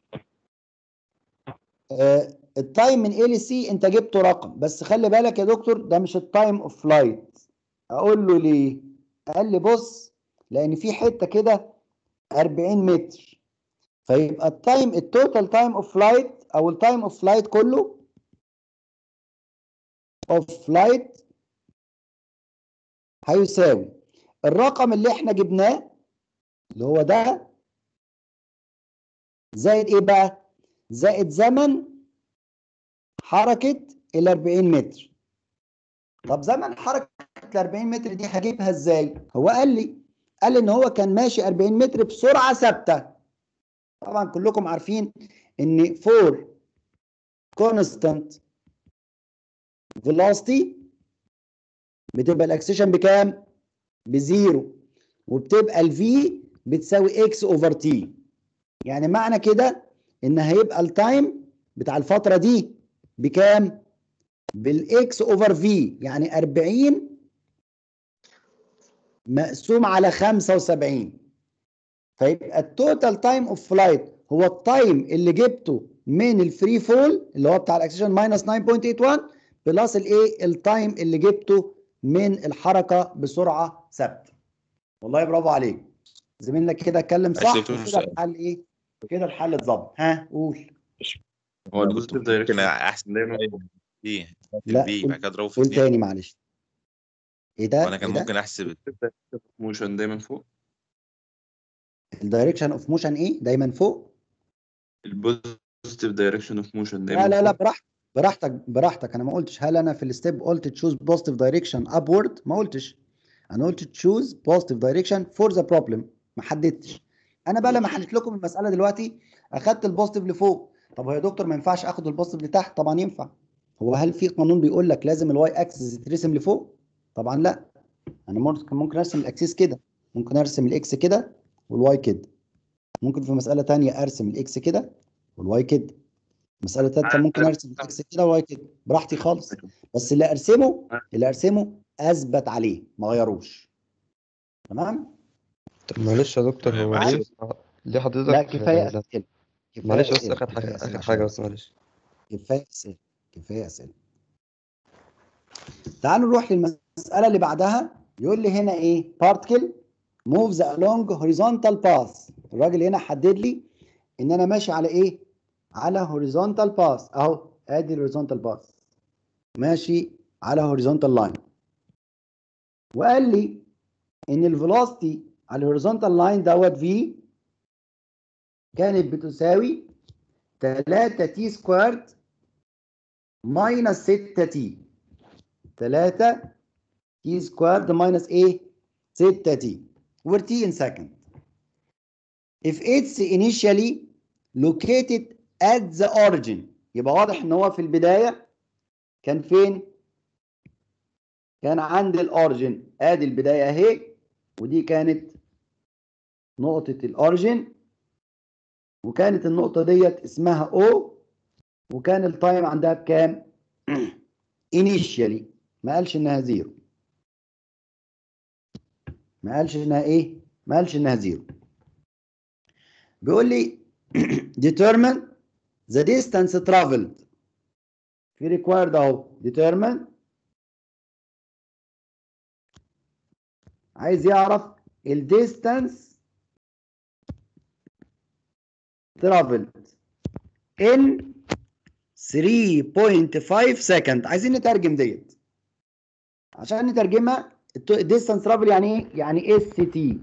Speaker 1: آه التايم من A ل C انت جبته رقم بس خلي بالك يا دكتور ده مش التايم اوف فلايت اقول له ليه قال لي بص لان في حته كده 40 متر فيبقى التايم التوتال تايم اوف فلايت او التايم اوف فلايت كله of flight هيساوي الرقم اللي احنا جبناه اللي هو ده زائد ايه بقى زائد زمن حركة ال 40 متر طب زمن حركة ال 40 متر دي هجيبها ازاي هو قال لي قال لي ان هو كان ماشي 40 متر بسرعة ثابتة طبعا كلكم عارفين ان فور constant velocity بتبقى الاكسيشن بكام بزيرو وبتبقى الفي بتساوي اكس اوفر تي يعني معنى كده ان هيبقى التايم بتاع الفتره دي بكام بالاكس اوفر في يعني 40 مقسوم على 75 فيبقى التوتال تايم اوف فلايت هو التايم اللي جبته من الفري فول اللي هو بتاع الاكسجين ماينس 9.81 بلس الايه التايم اللي جبته من الحركه بسرعه ثابته والله برافو عليك زميلنا كده اتكلم صح
Speaker 5: عايز دكتور
Speaker 1: وكده
Speaker 5: سؤال.
Speaker 1: الحل ايه كده الحل اتظبط ها قول
Speaker 5: هو
Speaker 2: البوزيتيف
Speaker 5: ممكن
Speaker 2: دايركشن
Speaker 5: احسن
Speaker 2: دايما
Speaker 5: دي
Speaker 1: لا
Speaker 5: البي
Speaker 1: قول-
Speaker 5: بعد كده اضربه في
Speaker 1: قول
Speaker 5: اتنين
Speaker 1: تاني معلش ايه ده
Speaker 5: وانا كان
Speaker 1: ايه ده
Speaker 5: ممكن احسب
Speaker 2: موشن دايما فوق
Speaker 1: الدايركشن اوف موشن ايه دايما فوق
Speaker 2: البوزيتيف دايركشن اوف موشن دايما
Speaker 1: لا لا لا
Speaker 2: فوق.
Speaker 1: براحتك براحتك براحتك انا ما قلتش هل انا في الستيب قلت تشوز بوزيتيف دايركشن ابورد ما قلتش انا قلت تشوز بوزيتيف دايركشن فور ذا بروبلم ما حددتش انا بقى لما حليت لكم المساله دلوقتي اخدت البوزيتيف لفوق طب هو يا دكتور ما ينفعش اخد البوزيتيف لتحت طبعا ينفع هو هل في قانون بيقول لك لازم الواي اكسس يترسم لفوق طبعا لا انا ممكن ممكن ارسم الاكسس كده ممكن ارسم الاكس كده والواي كده ممكن في مساله تانية ارسم الاكس كده والواي كده مسألة تالتة ممكن ارسم الاكس كده وواي كده براحتي خالص بس اللي ارسمه اللي ارسمه اثبت عليه ما غيروش تمام
Speaker 6: طب معلش يا دكتور هو
Speaker 1: عادي.
Speaker 6: ليه ليه حضرتك
Speaker 1: لا كفايه
Speaker 6: لا،
Speaker 1: اسئله كفايه
Speaker 6: معلش بس
Speaker 1: أسئلة،
Speaker 6: اخر
Speaker 1: كفاية
Speaker 6: حاجه
Speaker 1: أسئلة
Speaker 6: اخر
Speaker 1: عشان
Speaker 6: حاجه بس معلش
Speaker 1: كفايه اسئله كفايه اسئله تعالوا نروح للمساله اللي بعدها يقول لي هنا ايه particle moves along horizontal path الراجل هنا حدد لي ان انا ماشي على ايه على horizontal path اهو ادي الهوريزونتال باث ماشي على horizontal line وقال لي ان الفيلوسيتي على الهوريزونتال لاين دوت في كانت بتساوي 3 تي سكويرد ماينس 6 تي 3 تي سكويرد ماينس ايه 6 تي where t in second if it's initially located at the origin يبقى واضح ان هو في البدايه كان فين كان عند الاوريجن ادي البدايه اهي ودي كانت نقطه الاوريجن وكانت النقطه ديت اسمها O وكان التايم عندها بكام initially ما قالش انها زيرو ما قالش انها ايه ما قالش انها زيرو بيقول لي determine the distance traveled في required اهو determine عايز يعرف ال distance traveled in 3.5 second عايزين نترجم ديت عشان نترجمها الديستانس ترافل يعني ايه؟ يعني اس تي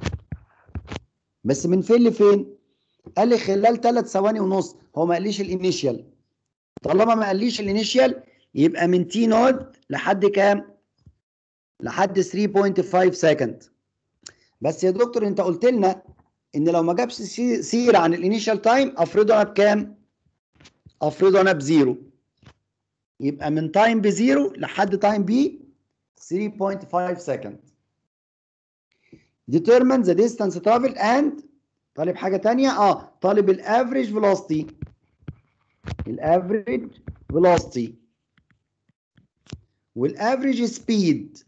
Speaker 1: بس من فين لفين؟ قال لي خلال ثلاث ثواني ونص هو ما قاليش الانيشيال طالما ما قاليش الانيشيال يبقى من تي نود لحد كام؟ لحد 3.5 سكند بس يا دكتور انت قلت لنا ان لو ما جابش سي- سيره عن الانيشال تايم افرضه انا بكام؟ افرضه انا بزيرو يبقى من تايم بزيرو لحد تايم بي 3.5 second determine the distance traveled and طالب حاجة تانية اه طالب الافريج velocity الافريج velocity والافريج سبيد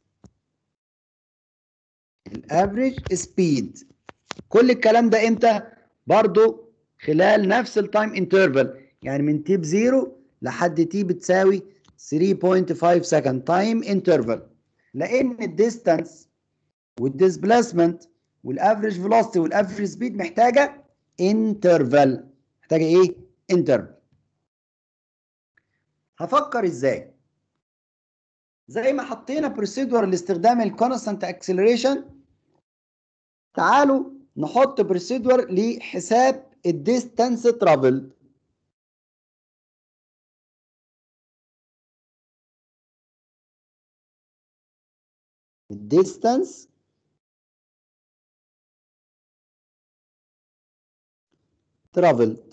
Speaker 1: الافريج سبيد كل الكلام ده امتى برضو خلال نفس التايم انترفال يعني من تي بزيرو لحد تي بتساوي 3.5 سكند تايم انترفال لان الديستانس والديسبلاسمنت والافريج فيلوسيتي والافريج سبيد محتاجه انترفال محتاجه ايه انترفال هفكر ازاي زي ما حطينا بروسيدور لاستخدام الكونستانت اكسلريشن تعالوا نحط بروسيدور لحساب الديستانس ترافل الديستانس traveled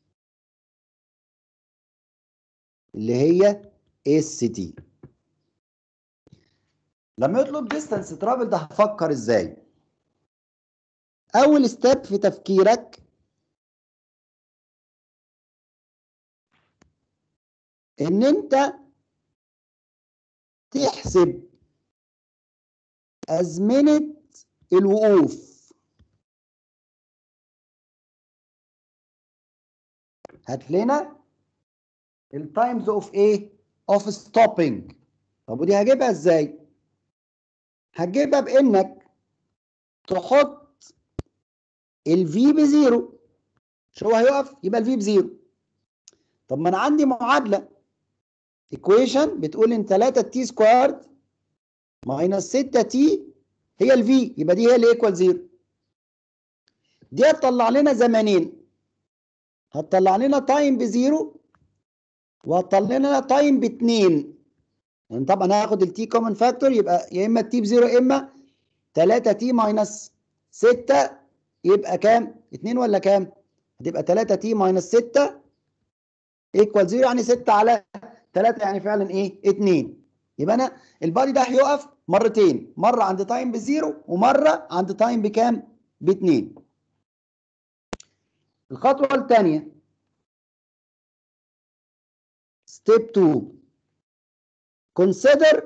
Speaker 1: اللي هي اس تي لما يطلب ديستانس ترافل ده هفكر ازاي اول ستيب في تفكيرك ان انت تحسب ازمنه الوقوف هات لنا التايمز اوف ايه اوف ستوبنج طب ودي هجيبها ازاي هتجيبها بانك تحط الفي بزيرو شو هو هيقف يبقى الفي بزيرو طب ما انا عندي معادله ايكويشن بتقول ان 3 تي سكوارد ماينس 6 تي هي الفي يبقى دي هي اللي ايكوال زيرو دي هتطلع لنا زمانين هتطلع لنا تايم بزيرو وهتطلع لنا تايم باتنين يعني طبعا هاخد التي كومن فاكتور يبقى يا اما التي بزيرو يا اما 3 تي ماينس 6 يبقى كام؟ 2 ولا كام؟ هتبقى 3 تي ماينس 6 ايكوال 0 يعني 6 على 3 يعني فعلا ايه؟ 2 يبقى انا البادي ده هيقف مرتين مره عند تايم بزيرو ومره عند تايم بكام؟ باتنين الخطوه الثانيه ستيب 2 consider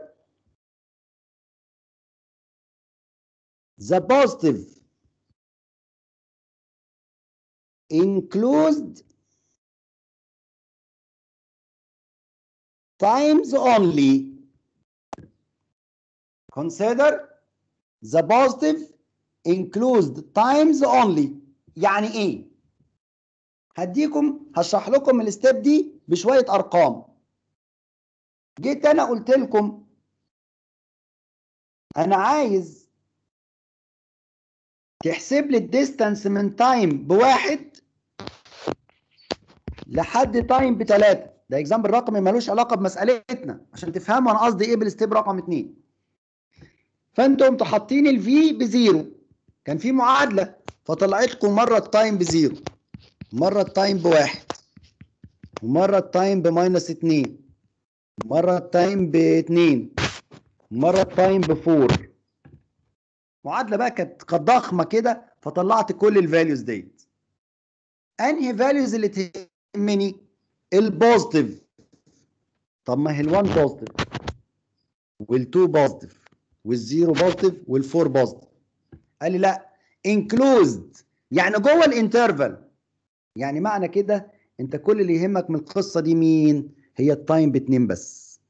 Speaker 1: the positive enclosed times only consider the positive enclosed times only يعني ايه هديكم هشرح لكم الستيب دي بشويه ارقام جيت انا قلت لكم انا عايز تحسب لي الديستانس من تايم بواحد لحد تايم بثلاثة ده اكزامبل رقمي ملوش علاقة بمسألتنا عشان تفهموا انا قصدي ايه بالستيب رقم اتنين فانتوا قمتوا حاطين الفي بزيرو كان في معادلة فطلعت لكم مرة التايم بزيرو مرة التايم بواحد ومرة التايم بماينس اتنين مرة التايم باتنين مرة التايم بفور معادلة بقى كانت كانت ضخمة كده فطلعت كل الفاليوز ديت انهي فاليوز اللي تهمني البوزيتيف طب ما هي ال1 بوزيتيف وال2 بوزيتيف والزيرو بوزيتيف والفور بوزيتيف قال لي لا انكلوزد يعني جوه الانترفال يعني معنى كده انت كل اللي يهمك من القصه دي مين هي التايم باتنين بس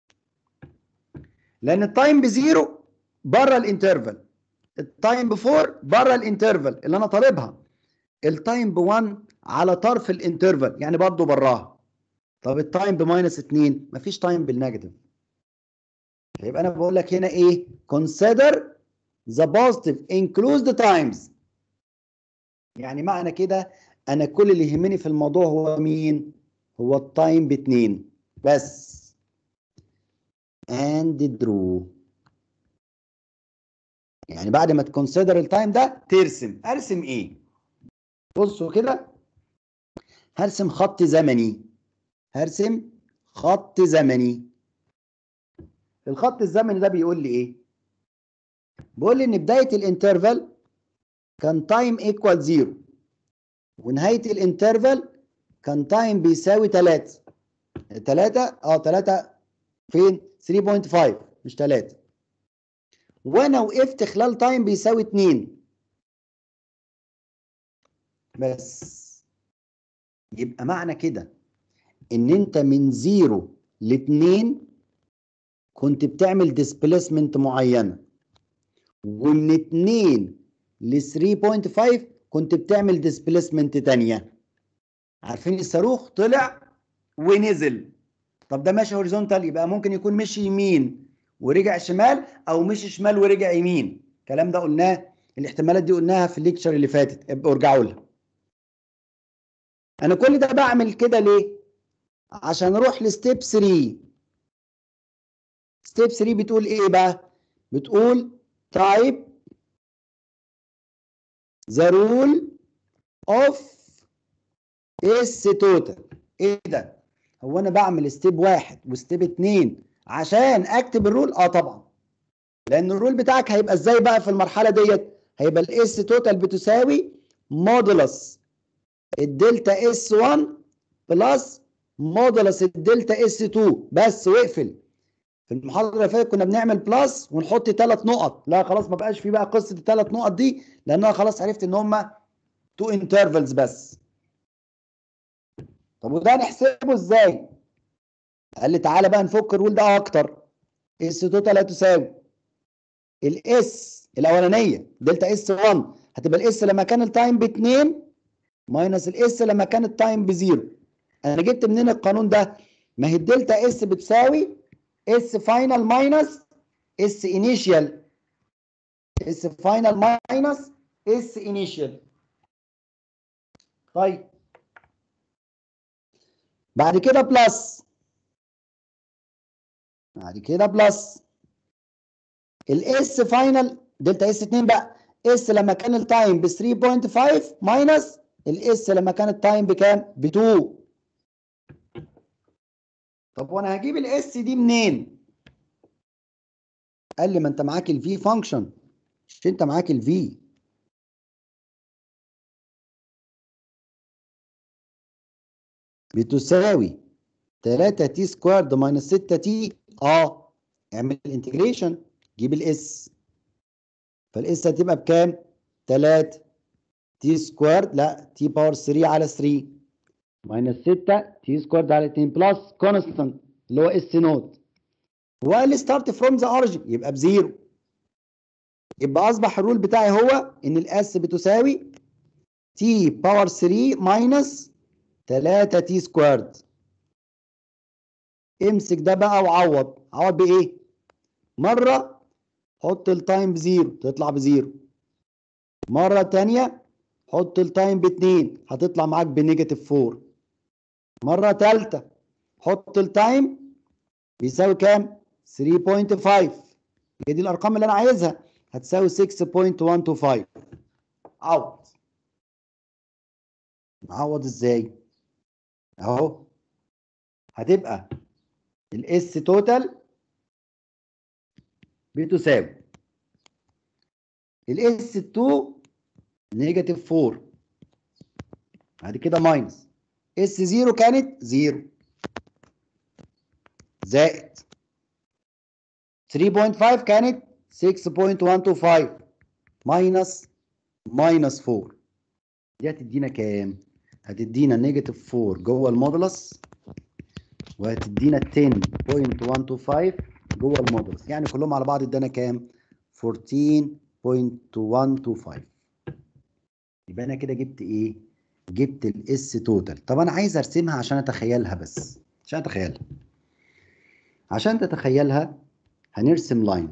Speaker 1: لان التايم بزيرو بره الانترفال التايم بفور بره الانترفال اللي انا طالبها التايم ب1 على طرف الانترفال يعني برضه براها طب التايم بماينس 2 مفيش تايم بالنيجاتيف يبقى انا بقول لك هنا ايه consider the positive include the times يعني معنى كده انا كل اللي يهمني في الموضوع هو مين هو التايم باتنين بس and draw يعني بعد ما تكونسيدر التايم ده ترسم ارسم ايه بصوا كده هرسم خط زمني هرسم خط زمني الخط الزمني ده بيقول لي ايه بيقول لي ان بدايه الانترفال كان تايم ايكوال زيرو ونهايه الانترفال كان تايم بيساوي 3 3 اه 3 فين 3.5 مش 3 وانا وقفت خلال تايم بيساوي 2 بس يبقى معنى كده ان انت من 0 ل 2 كنت بتعمل ديسبيسمنت معينه ومن 2 ل 3.5 كنت بتعمل ديسبيسمنت تانية عارفين الصاروخ طلع ونزل طب ده ماشي هوريزونتال يبقى ممكن يكون مشي يمين ورجع شمال او مشي شمال ورجع يمين الكلام ده قلناه الاحتمالات دي قلناها في الليكتشر اللي فاتت ابقوا ارجعوا لها انا كل ده بعمل كده ليه عشان اروح لستيب 3 ستيب 3 بتقول ايه بقى بتقول type the rule of اس توتال ايه ده هو انا بعمل ستيب واحد وستيب اتنين عشان اكتب الرول اه طبعا لان الرول بتاعك هيبقى ازاي بقى في المرحله ديت هيبقى الاس توتال بتساوي مودولس الدلتا اس 1 بلس مودولس الدلتا اس 2 بس واقفل في المحاضره اللي فاتت كنا بنعمل بلس ونحط ثلاث نقط لا خلاص ما بقاش في بقى قصه الثلاث نقط دي لان انا خلاص عرفت ان هم تو انترفلز بس طب وده نحسبه ازاي قال لي تعالى بقى نفك الرول ده اكتر اس توتال هتساوي الاس الاولانيه دلتا اس 1 هتبقى الاس لما كان التايم ب 2 ماينس الاس لما كان التايم بزيرو انا جبت منين القانون ده ما هي الدلتا اس بتساوي اس فاينل ماينس اس انيشال اس فاينل ماينس اس انيشال طيب بعد كده بلس بعد كده بلس الاس فاينل دلتا اس 2 بقى اس لما كان التايم ب 3.5 ماينس الاس لما كان التايم بكام؟ ب 2 طب وانا هجيب الاس دي منين؟ قال لي ما انت معاك الفي فانكشن مش انت معاك الفي بتساوي 3 تي سكوارد ماينس 6 تي اه اعمل انتجريشن جيب الاس فالاس هتبقى بكام؟ 3 تي سكوارد لا تي باور 3 على 3 ماينس 6 تي سكوارد على 2 بلس كونستانت اللي هو اس نوت وقال لي ستارت فروم ذا اوريجن يبقى بزيرو يبقى اصبح الرول بتاعي هو ان الاس بتساوي تي باور 3 ماينس 3 تي سكوارد امسك ده بقى وعوض عوض بايه مره حط التايم بزيرو تطلع بزيرو مره تانية حط التايم باتنين هتطلع معاك بنيجاتيف 4 مره تالتة حط التايم بيساوي كام 3.5 هي دي الارقام اللي انا عايزها هتساوي 6.125 عوض نعوض ازاي اهو هتبقى الاس توتال بتساوي الاس 2 نيجاتيف 4 بعد كده ماينس اس 0 كانت 0 زائد 3.5 كانت 6.125 ماينس ماينس 4 دي هتدينا كام؟ هتدينا نيجاتيف 4 جوه المودولس وهتدينا 10.125 جوه المودولس يعني كلهم على بعض ادانا كام؟ 14.125 يبقى انا كده جبت ايه؟ جبت الاس توتال طب انا عايز ارسمها عشان اتخيلها بس عشان اتخيلها عشان تتخيلها هنرسم لاين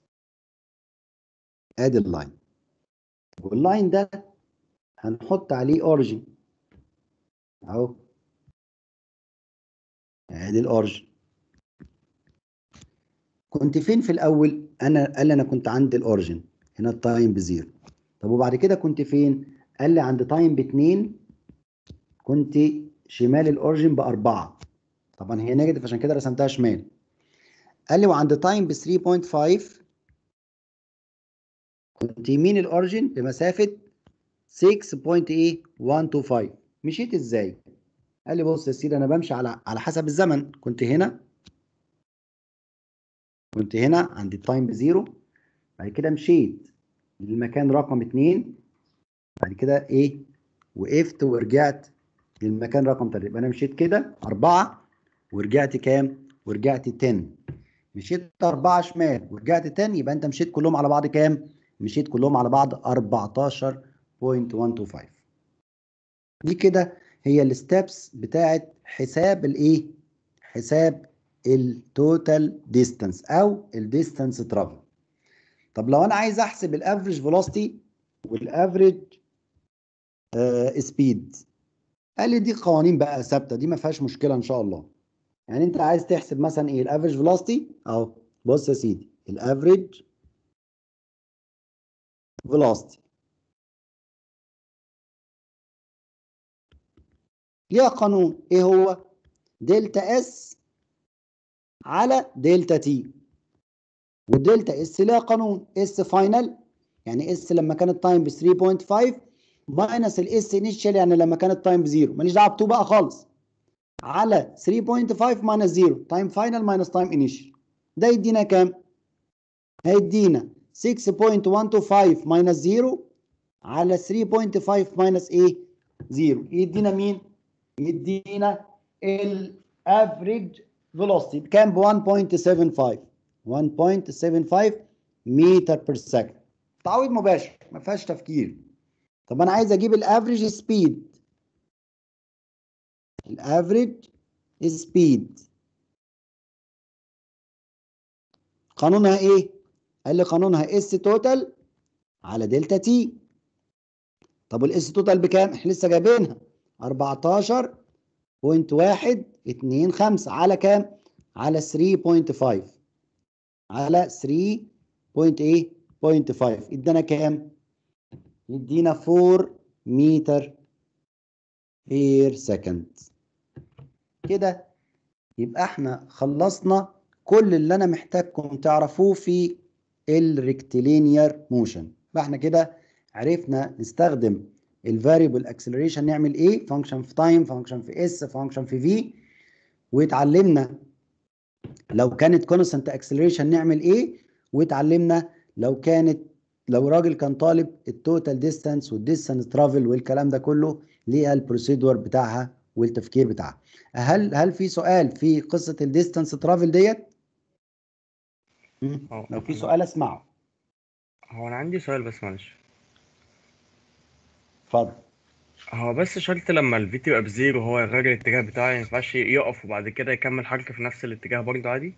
Speaker 1: ادي اللاين واللاين ده هنحط عليه اوريجين اهو ادي الاوريجين كنت فين في الاول انا قال لي انا كنت عند الاوريجين هنا التايم بزيرو طب وبعد كده كنت فين قال لي عند تايم باتنين كنت شمال الاوريجين باربعه طبعا هي نيجاتيف عشان كده رسمتها شمال قال لي وعند تايم ب 3.5 كنت يمين الاوريجين بمسافه 6.125 مشيت ازاي؟ قال لي بص يا سيدي انا بمشي على على حسب الزمن كنت هنا كنت هنا عند التايم بزيرو بعد كده مشيت للمكان رقم اتنين بعد كده ايه وقفت ورجعت للمكان رقم تلاته يبقى انا مشيت كده اربعه ورجعت كام؟ ورجعت 10 مشيت أربعة شمال ورجعت 10 يبقى أنت مشيت كلهم على بعض كام؟ مشيت كلهم على بعض 14.125 دي كده هي الستبس بتاعت حساب الايه؟ حساب التوتال ديستانس او الديستانس ترافل طب لو انا عايز احسب الافريج فيلوسيتي والافريج سبيد قال لي دي قوانين بقى ثابته دي ما فيهاش مشكله ان شاء الله يعني انت عايز تحسب مثلا ايه الافريج فيلوسيتي اهو بص يا سيدي الافريج فيلوسيتي ليها قانون ايه هو دلتا اس على دلتا تي والدلتا اس ليها قانون اس فاينل يعني اس لما كان التايم ب 3.5 ماينس الاس انيشال يعني لما كان التايم بزيرو ماليش دعوه ب 2 بقى خالص على 3.5 ماينس 0 تايم فاينل ماينس تايم انيشال ده يدينا كام؟ هيدينا 6.125 ماينس 0 على 3.5 ماينس ايه؟ 0 يدينا مين؟ يدينا الافريج فيلوسيتي بكام ب 1.75 1.75 متر بير سكند تعويض مباشر ما فيهاش تفكير طب انا عايز اجيب الافريج سبيد الافريج سبيد قانونها ايه قال لي قانونها اس توتال على دلتا تي طب والاس توتال بكام احنا لسه جايبينها 14.125 على كام على 3.5 على 3.8.5 ادانا كام يدينا 4 متر بير سكند كده يبقى احنا خلصنا كل اللي انا محتاجكم تعرفوه في الريكتيلينير موشن فاحنا كده عرفنا نستخدم الفاريبل اكسلريشن نعمل ايه فانكشن في تايم فانكشن في اس فانكشن في في واتعلمنا لو كانت كونستنت اكسلريشن نعمل ايه واتعلمنا لو كانت لو راجل كان طالب التوتال ديستانس والديستانس ترافل والكلام ده كله ليها البروسيدور بتاعها والتفكير بتاعها هل هل في سؤال في قصه الديستانس ترافل ديت مم.
Speaker 7: اه
Speaker 1: لو في
Speaker 7: أنا-
Speaker 1: سؤال اسمعه
Speaker 7: هو انا عندي سؤال بس معلش
Speaker 1: اتفضل
Speaker 7: هو بس شرط لما الفي تبقى بزيرو هو يغير الاتجاه بتاعه ما ينفعش يقف وبعد كده يكمل حركة في نفس الاتجاه برضه عادي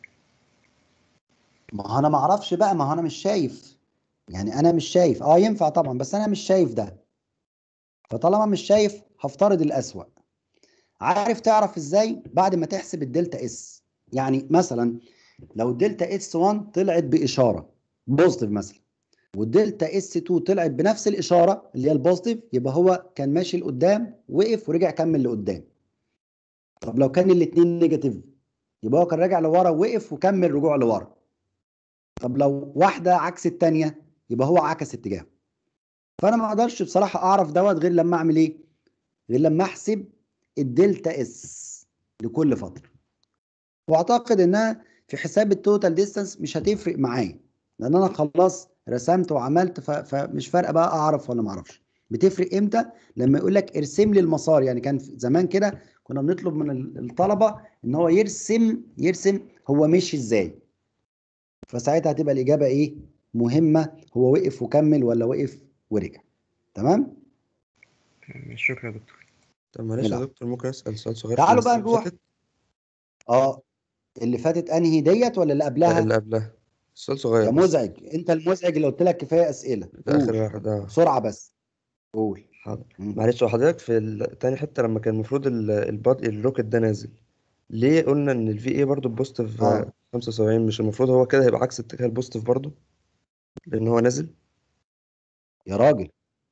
Speaker 1: ما هو انا ما اعرفش بقى ما هو انا مش شايف يعني انا مش شايف اه ينفع طبعا بس انا مش شايف ده فطالما مش شايف هفترض الاسوأ عارف تعرف ازاي بعد ما تحسب الدلتا اس يعني مثلا لو الدلتا اس 1 طلعت باشاره بوزيتيف مثلا والدلتا اس 2 طلعت بنفس الاشاره اللي هي البوزيتيف يبقى هو كان ماشي لقدام وقف ورجع كمل لقدام طب لو كان الاثنين نيجاتيف يبقى هو كان راجع لورا وقف وكمل رجوع لورا طب لو واحده عكس الثانيه يبقى هو عكس اتجاهه فانا ما اقدرش بصراحه اعرف دوت غير لما اعمل ايه غير لما احسب الدلتا اس لكل فتره واعتقد انها في حساب التوتال ديستانس مش هتفرق معايا لان انا خلاص رسمت وعملت ف... فمش فارقه بقى اعرف ولا ما اعرفش بتفرق امتى لما يقول لك ارسم لي المسار يعني كان في- زمان كده كنا بنطلب من ال- الطلبه ان هو يرسم يرسم هو مشي ازاي فساعتها هتبقى الاجابه ايه مهمه هو وقف وكمل ولا وقف ورجع تمام
Speaker 7: شكرا يا دكتور
Speaker 6: طب معلش يا
Speaker 1: نلعب.
Speaker 6: دكتور ممكن اسال سؤال صغير في
Speaker 1: تعالوا بقى
Speaker 6: المسألة اللي
Speaker 1: نروح.
Speaker 6: فاتت؟
Speaker 1: اه اللي فاتت انهي ديت ولا اللي
Speaker 6: لا
Speaker 1: قبلها
Speaker 6: اللي قبلها سؤال صغير
Speaker 1: يا
Speaker 6: بس.
Speaker 1: مزعج انت المزعج اللي قلت لك كفايه اسئله
Speaker 6: ده اخر
Speaker 1: قول
Speaker 6: واحد اه
Speaker 1: بسرعه بس قول
Speaker 6: حاضر
Speaker 1: مم.
Speaker 6: معلش هو حضرتك في ال- تاني حته لما كان المفروض ال- الباد الروكت ده نازل ليه قلنا ان الفي اي برضه بوزيتيف
Speaker 1: آه.
Speaker 6: 75 مش المفروض هو كده هيبقى عكس اتجاه البوزيتيف برضه لان هو نازل
Speaker 1: يا راجل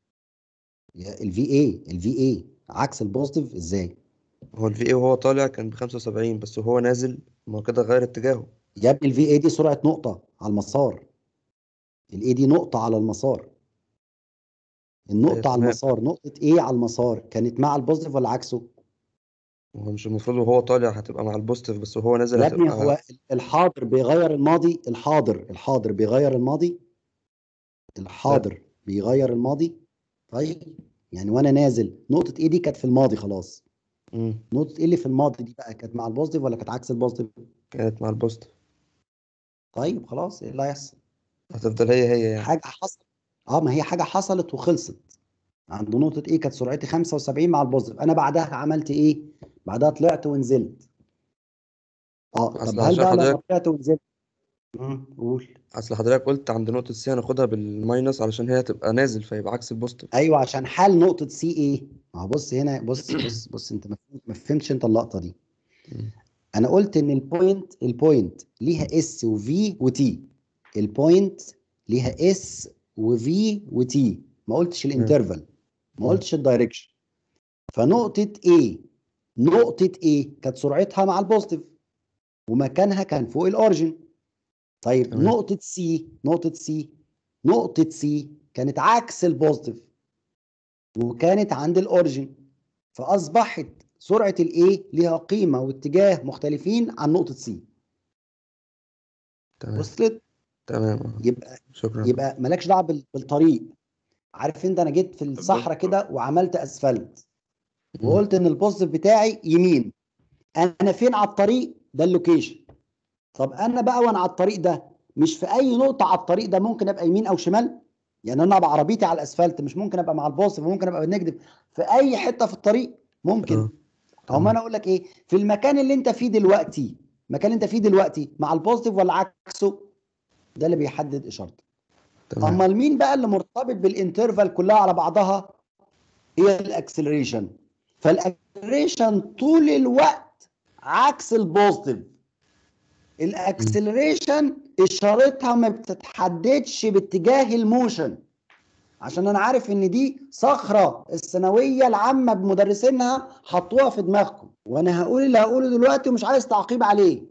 Speaker 1: يا الفي اي الفي اي عكس البوزيتيف ازاي
Speaker 6: هو الفي اي وهو طالع كان ب 75 بس وهو نازل ما هو كده غير اتجاهه
Speaker 1: يا ابني الفي اي دي سرعه نقطه على المسار الاي دي نقطه على المسار النقطه
Speaker 6: أيوة،
Speaker 1: على
Speaker 6: تمام.
Speaker 1: المسار نقطه ايه على المسار كانت مع البوزيتيف ولا عكسه
Speaker 6: هو مش المفروض وهو طالع هتبقى مع البوزيتيف بس وهو نازل
Speaker 1: يا ابني
Speaker 6: هتبقى
Speaker 1: هو الحاضر بيغير الماضي الحاضر الحاضر بيغير الماضي الحاضر بيغير الماضي طيب يعني وانا نازل نقطة ايه دي كانت في الماضي خلاص
Speaker 6: مم.
Speaker 1: نقطة ايه اللي في الماضي دي بقى كانت مع البوزيتيف ولا كانت عكس البوزيتيف
Speaker 6: كانت مع البوزيتيف
Speaker 1: طيب خلاص ايه اللي هيحصل
Speaker 6: هتفضل هي هي يعني
Speaker 1: حاجة حصلت اه ما هي حاجة حصلت وخلصت عند نقطة ايه كانت سرعتي 75 مع البوزيتيف انا بعدها عملت ايه بعدها طلعت ونزلت اه
Speaker 6: أصل
Speaker 1: طب هل
Speaker 6: عشان
Speaker 1: بقى لو
Speaker 6: حضرتك-
Speaker 1: طلعت ونزلت مم، قول
Speaker 6: اصل حضرتك قلت عند نقطة سي هناخدها بالماينس علشان هي تبقى نازل فيبقى عكس البوزيتيف
Speaker 1: ايوه عشان حل نقطه سي ايه ما هو بص هنا بص بص بص انت ما ما فهمتش انت اللقطه دي
Speaker 6: مم.
Speaker 1: انا قلت ان البوينت البوينت ليها اس وفي وتي البوينت ليها اس وفي وتي ما قلتش الانترفال ما
Speaker 6: مم.
Speaker 1: قلتش الدايركشن فنقطه A نقطه A كانت سرعتها مع البوزيتيف ومكانها كان فوق الاوريجن طيب
Speaker 6: تمام.
Speaker 1: نقطه سي نقطه سي نقطه سي كانت عكس البوزيتيف وكانت عند الاوريجن فاصبحت سرعه الاي ليها قيمه واتجاه مختلفين عن نقطه سي
Speaker 6: تمام
Speaker 1: وصلت
Speaker 6: تمام آه.
Speaker 1: يبقى
Speaker 6: شكرا
Speaker 1: يبقى مالكش دعوه بال- بالطريق عارف انت انا جيت في الصحراء كده وعملت اسفلت
Speaker 6: مم.
Speaker 1: وقلت ان البوزيتيف بتاعي يمين انا فين على الطريق ده اللوكيشن طب انا بقى وانا على الطريق ده مش في اي نقطه على الطريق ده ممكن ابقى يمين او شمال يعني انا بعربيتي على الاسفلت مش ممكن ابقى مع البوزيتيف وممكن ابقى بالنيجاتيف في اي حته في الطريق ممكن
Speaker 6: آه.
Speaker 1: او ما انا اقول لك ايه في المكان اللي انت فيه دلوقتي المكان اللي انت فيه دلوقتي مع البوزيتيف ولا عكسه ده اللي بيحدد اشارتك
Speaker 6: تمام
Speaker 1: اما المين بقى اللي مرتبط بالانترفال كلها على بعضها هي الاكسلريشن فالاكسلريشن طول الوقت عكس البوزيتيف الاكسلريشن اشارتها ما بتتحددش باتجاه الموشن عشان انا عارف ان دي صخره الثانويه العامه بمدرسينها حطوها في دماغكم وانا هقول اللي هقوله دلوقتي ومش عايز تعقيب عليه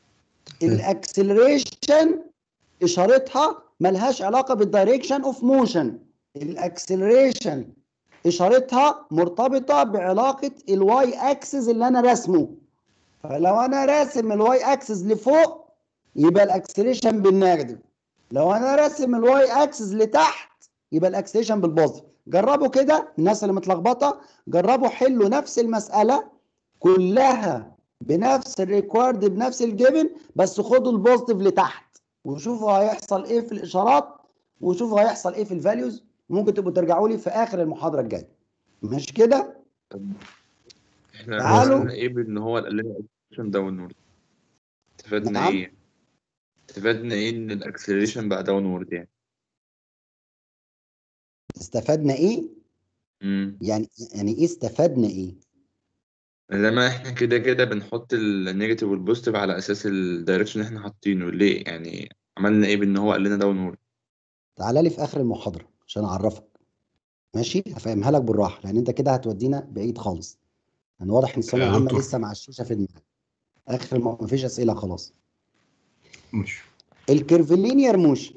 Speaker 1: الاكسلريشن اشارتها ملهاش علاقه بالدايركشن اوف موشن الاكسلريشن اشارتها مرتبطه بعلاقه الواي اكسس اللي انا راسمه فلو انا راسم الواي اكسس لفوق يبقى الاكسلريشن بالنيجاتيف لو انا راسم الواي اكسس لتحت يبقى الاكسلريشن بالبوزيتيف جربوا كده الناس اللي متلخبطه جربوا حلوا نفس المساله كلها بنفس الريكوارد بنفس الجيفن بس خدوا البوزيتيف لتحت وشوفوا هيحصل ايه في الاشارات وشوفوا هيحصل ايه في الفاليوز ممكن تبقوا ترجعوا لي في اخر المحاضره الجايه مش كده
Speaker 2: احنا
Speaker 1: تعالوا.
Speaker 2: عرفنا ايه بان هو قال لنا اكسلريشن داونورد استفدنا
Speaker 1: نعم.
Speaker 2: ايه استفدنا ايه ان الاكسلريشن بقى داونورد يعني
Speaker 1: استفدنا ايه
Speaker 2: امم
Speaker 1: يعني يعني ايه استفدنا ايه
Speaker 2: لما احنا كده كده بنحط النيجاتيف والبوزيتيف على اساس الدايركشن اللي احنا حاطينه ليه يعني عملنا ايه بان هو قال لنا داونورد
Speaker 1: تعالى لي في اخر المحاضره عشان اعرفك ماشي هفهمها لك بالراحه لان انت كده هتودينا بعيد خالص يعني واضح ان الثانويه
Speaker 7: يا
Speaker 1: العامه
Speaker 7: دكتور.
Speaker 1: لسه مع الشاشه في دماغك اخر الم... مفيش اسئله خلاص
Speaker 7: مش
Speaker 1: الكيرفلينير موشن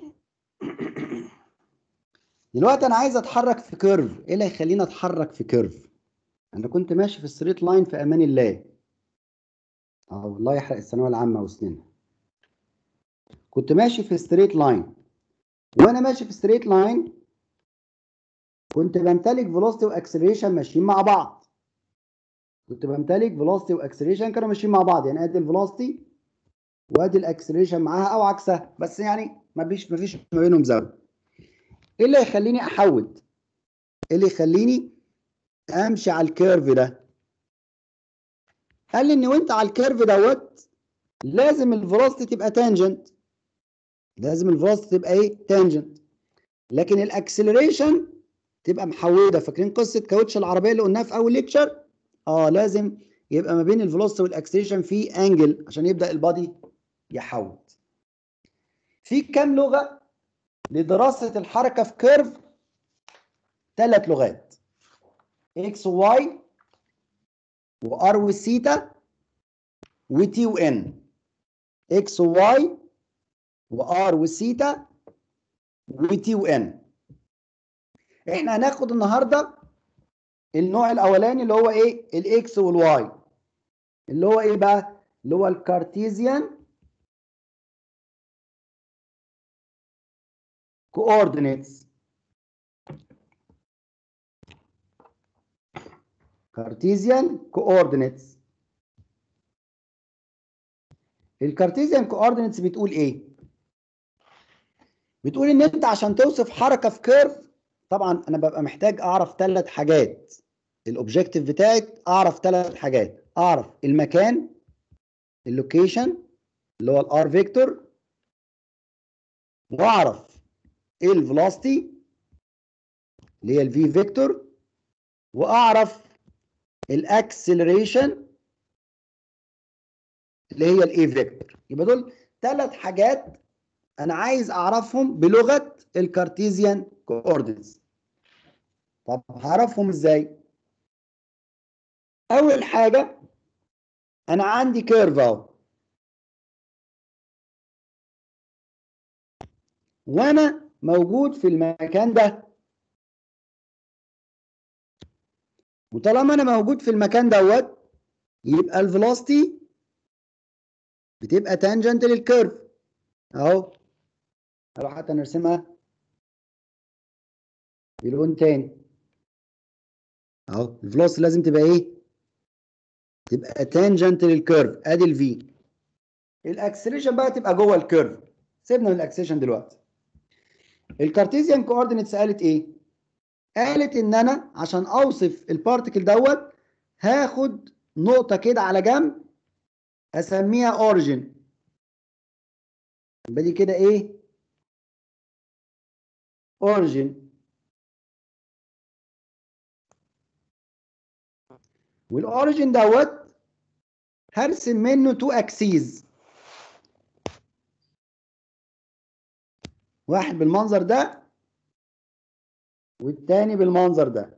Speaker 1: دلوقتي انا عايز اتحرك في كيرف ايه اللي هيخليني اتحرك في كيرف انا كنت ماشي في ستريت لاين في امان الله اه الله يحرق الثانويه العامه وسنينها كنت ماشي في ستريت لاين وانا ماشي في ستريت لاين كنت بمتلك فيلوسيتي واكسلريشن ماشيين مع بعض كنت بمتلك فيلوسيتي واكسلريشن كانوا ماشيين مع بعض يعني ادي الفيلوسيتي وادي الاكسلريشن معاها او عكسها بس يعني ما فيش ما فيش ما بينهم زاويه ايه اللي يخليني احود ايه اللي يخليني امشي على الكيرف ده قال لي ان وانت على الكيرف دوت لازم الفيلوسيتي تبقى تانجنت لازم الفيلوسيتي تبقى ايه تانجنت لكن الاكسلريشن تبقى محوده فاكرين قصه كاوتش العربيه اللي قلناها في اول ليكتشر اه لازم يبقى ما بين الفيلوسيتي والاكسلريشن في انجل عشان يبدا البادي يحود في كام لغه لدراسه الحركه في كيرف ثلاث لغات اكس وواي وار وثيتا وتي وان اكس وواي وار وثيتا وتي وان احنا هناخد النهارده النوع الاولاني اللي هو ايه الاكس والواي اللي هو ايه بقى اللي هو الكارتيزيان coordinates Cartesian coordinates الكارتيزيان coordinates بتقول ايه بتقول ان انت عشان توصف حركه في كيرف طبعا انا ببقى محتاج اعرف ثلاث حاجات الاوبجيكتيف بتاعي اعرف ثلاث حاجات اعرف المكان اللوكيشن اللي هو الار فيكتور واعرف ايه الفيلوسيتي اللي هي الفي فيكتور واعرف الاكسلريشن اللي هي الاي فيكتور يبقى دول ثلاث حاجات انا عايز اعرفهم بلغه الكارتيزيان كوردينتس طب هعرفهم ازاي اول حاجه انا عندي كيرف اهو وانا موجود في المكان ده وطالما انا موجود في المكان دوت يبقى الفيلوسيتي بتبقى تانجنت للكيرف اهو اروح حتى نرسمها بلون تاني اهو الفيلوسيتي لازم تبقى ايه تبقى تانجنت للكيرف ادي الفي الاكسلريشن بقى تبقى جوه الكيرف سيبنا من الاكسلريشن دلوقتي الكارتيزيان كوردينيتس قالت ايه قالت ان انا عشان اوصف البارتكل دوت هاخد نقطه كده على جنب اسميها اوريجين يبقى دي كده ايه اوريجين والاوريجين دوت هرسم منه تو اكسيز واحد بالمنظر ده والتاني بالمنظر ده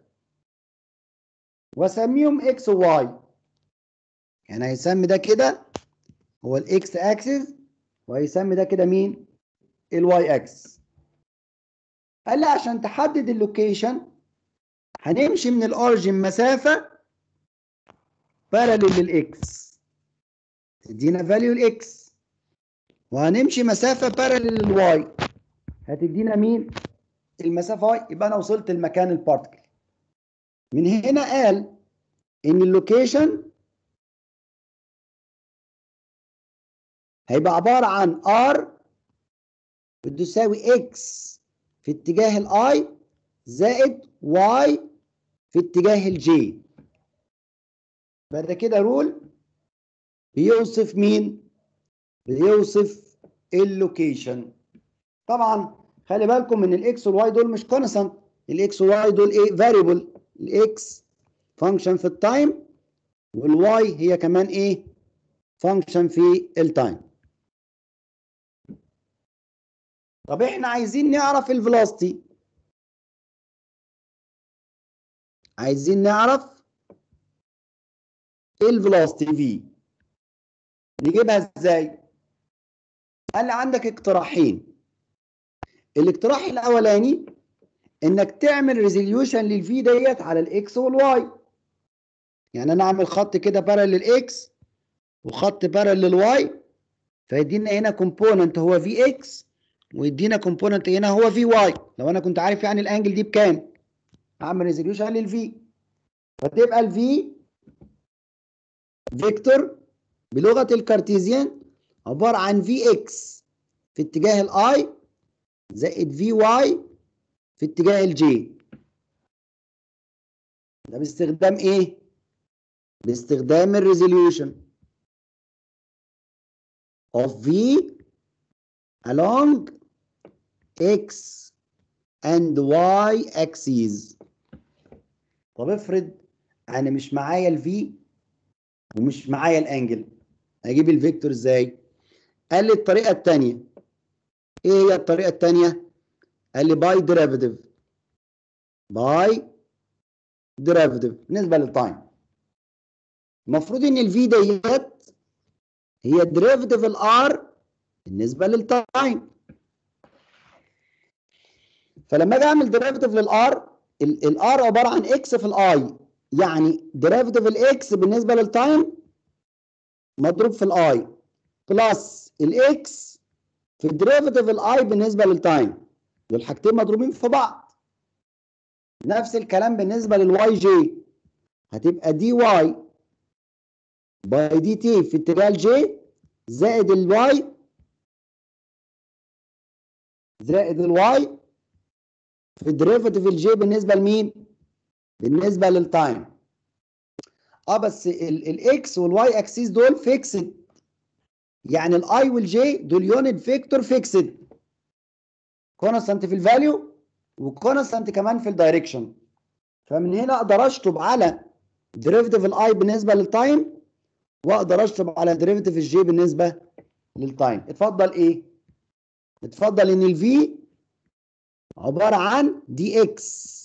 Speaker 1: واسميهم اكس وواي يعني هيسمي ده كده هو الاكس اكسس وهيسمي ده كده مين الواي اكس قال لي عشان تحدد اللوكيشن هنمشي من الاوريجين مسافه باراليل للاكس تدينا فاليو الاكس وهنمشي مسافه باراليل للواي هتدينا مين المسافه واي يبقى انا وصلت لمكان البارتكل من هنا قال ان اللوكيشن هيبقى عباره عن r بتساوي x في اتجاه الاي زائد y في اتجاه الجي بعد كده رول بيوصف مين بيوصف اللوكيشن طبعا خلي بالكم من الاكس والواي دول مش كونستانت الاكس والواي دول ايه فاريبل الاكس فانكشن في التايم والواي هي كمان ايه فانكشن في التايم طب احنا عايزين نعرف الفيلوسيتي عايزين نعرف الفيلوسيتي في نجيبها ازاي قال لي عندك اقتراحين الاقتراح الاولاني انك تعمل ريزوليوشن للفي ديت على الاكس والواي يعني انا اعمل خط كده بارل للاكس وخط بارل للواي فيدينا هنا كومبوننت هو في اكس ويدينا كومبوننت هنا هو في واي لو انا كنت عارف يعني الانجل دي بكام اعمل ريزوليوشن للفي فتبقى الفي فيكتور بلغه الكارتيزيان عباره عن في اكس في اتجاه الاي زائد في واي في اتجاه الجي ده باستخدام ايه باستخدام الريزوليوشن of v along x and y axes طب افرض انا مش معايا الفي ومش معايا الانجل اجيب الفيكتور ازاي قال لي الطريقه الثانيه ايه هي الطريقه الثانيه قال لي باي ديريفيتيف باي ديريفيتيف بالنسبه للتايم المفروض ان الفي ديت هي ديريفيتيف الار بالنسبه للتايم فلما اجي اعمل ديريفيتيف للار الار عباره عن اكس في الاي يعني ديريفيتيف الاكس بالنسبه للتايم مضروب في الاي بلس الاكس في الديريفيتيف الاي بالنسبه للتايم دول حاجتين مضروبين في بعض نفس الكلام بالنسبه للواي جي هتبقى دي واي باي دي تي في اتجاه الجي زائد الواي زائد الواي في الديريفيتيف الجي بالنسبه لمين؟ بالنسبه للتايم اه بس الاكس والواي اكسيس دول فيكسد يعني الاي والجي دول يونت فيكتور فيكسد كونستانت في الفاليو وكونستانت كمان في الدايركشن فمن هنا اقدر اشطب على ديريفيتيف الاي بالنسبه للتايم واقدر اشطب على ديريفيتيف الجي بالنسبه للتايم اتفضل ايه اتفضل ان الفي عباره عن دي اكس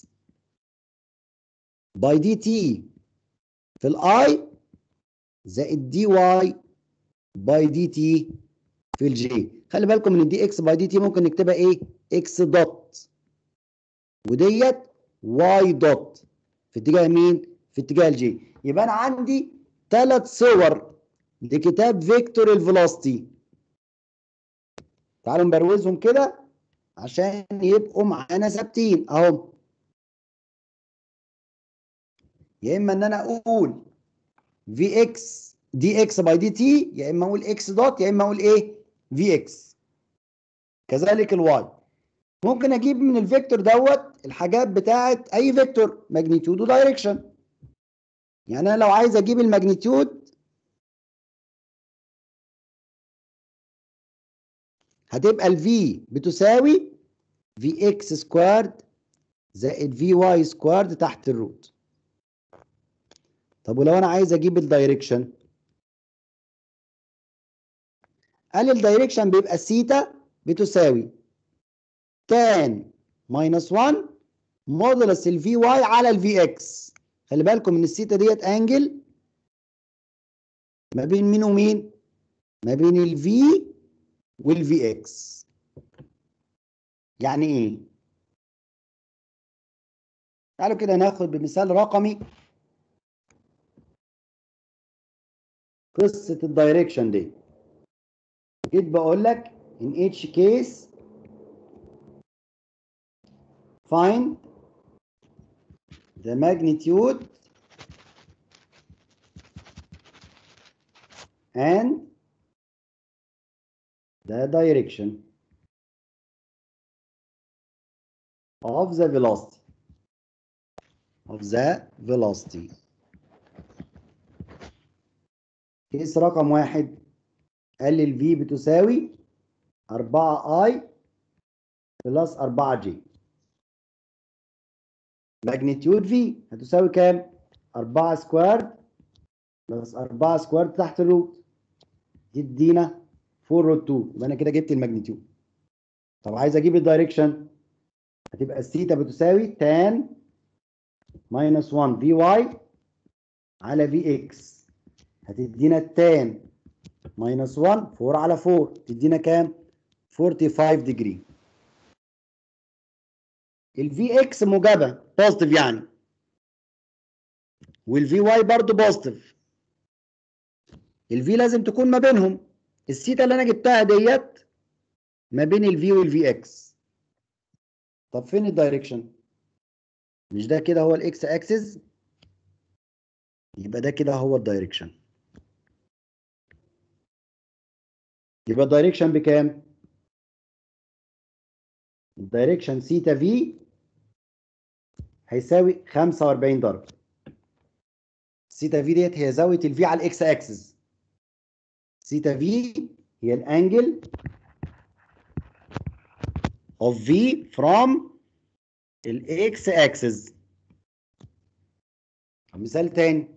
Speaker 1: باي دي تي في الاي زائد دي واي باي دي تي في الجي خلي بالكم ان الدي اكس باي دي تي ممكن نكتبها ايه اكس دوت وديت واي دوت في اتجاه مين في اتجاه الجي يبقى انا عندي ثلاث صور لكتاب فيكتور الفيلوسيتي تعالوا نبروزهم كده عشان يبقوا معانا ثابتين اهو يا اما ان انا اقول في اكس دي اكس باي دي تي يا اما اقول اكس دوت يا اما اقول ايه في اكس كذلك الواي ممكن اجيب من الفيكتور دوت الحاجات بتاعت اي فيكتور ماجنتيود ودايركشن يعني انا لو عايز اجيب الماجنتيود هتبقى الفي بتساوي في اكس سكوارد زائد في واي سكوارد تحت الروت طب ولو انا عايز اجيب الدايركشن قال الدايركشن بيبقى سيتا بتساوي تان ماينس 1 مودولس الفي واي على الفي اكس خلي بالكم ان السيتا ديت انجل ما بين مين ومين ما بين الفي والفي اكس يعني ايه تعالوا كده ناخد بمثال رقمي قصة الدايركشن دي جيت بقول لك in each case find the magnitude and the direction of the velocity of the velocity كيس رقم واحد قال لي الفي بتساوي 4 اي بلس 4 جي ماجنتيود في هتساوي كام 4 سكوارد بلس 4 سكوارد تحت الروت يدينا 4 روت 2 يبقى انا كده جبت الماجنتيود طب عايز اجيب الدايركشن هتبقى الثيتا بتساوي تان ماينس 1 في واي على في اكس هتدينا التان ماينس 1 4 على 4 تدينا كام 45 ديجري الفي اكس موجبه بوزيتيف يعني والفي واي برضه بوزيتيف الفي لازم تكون ما بينهم السيتا اللي انا جبتها ديت ما بين الفي والفي اكس طب فين الدايركشن مش ده كده هو الاكس اكسس يبقى ده كده هو الدايركشن يبقى الدايركشن بكام الدايركشن سيتا في هيساوي 45 درجه سيتا في ديت هي زاويه الفي على الاكس اكسس سيتا في هي الانجل of V from الاكس اكسس مثال تاني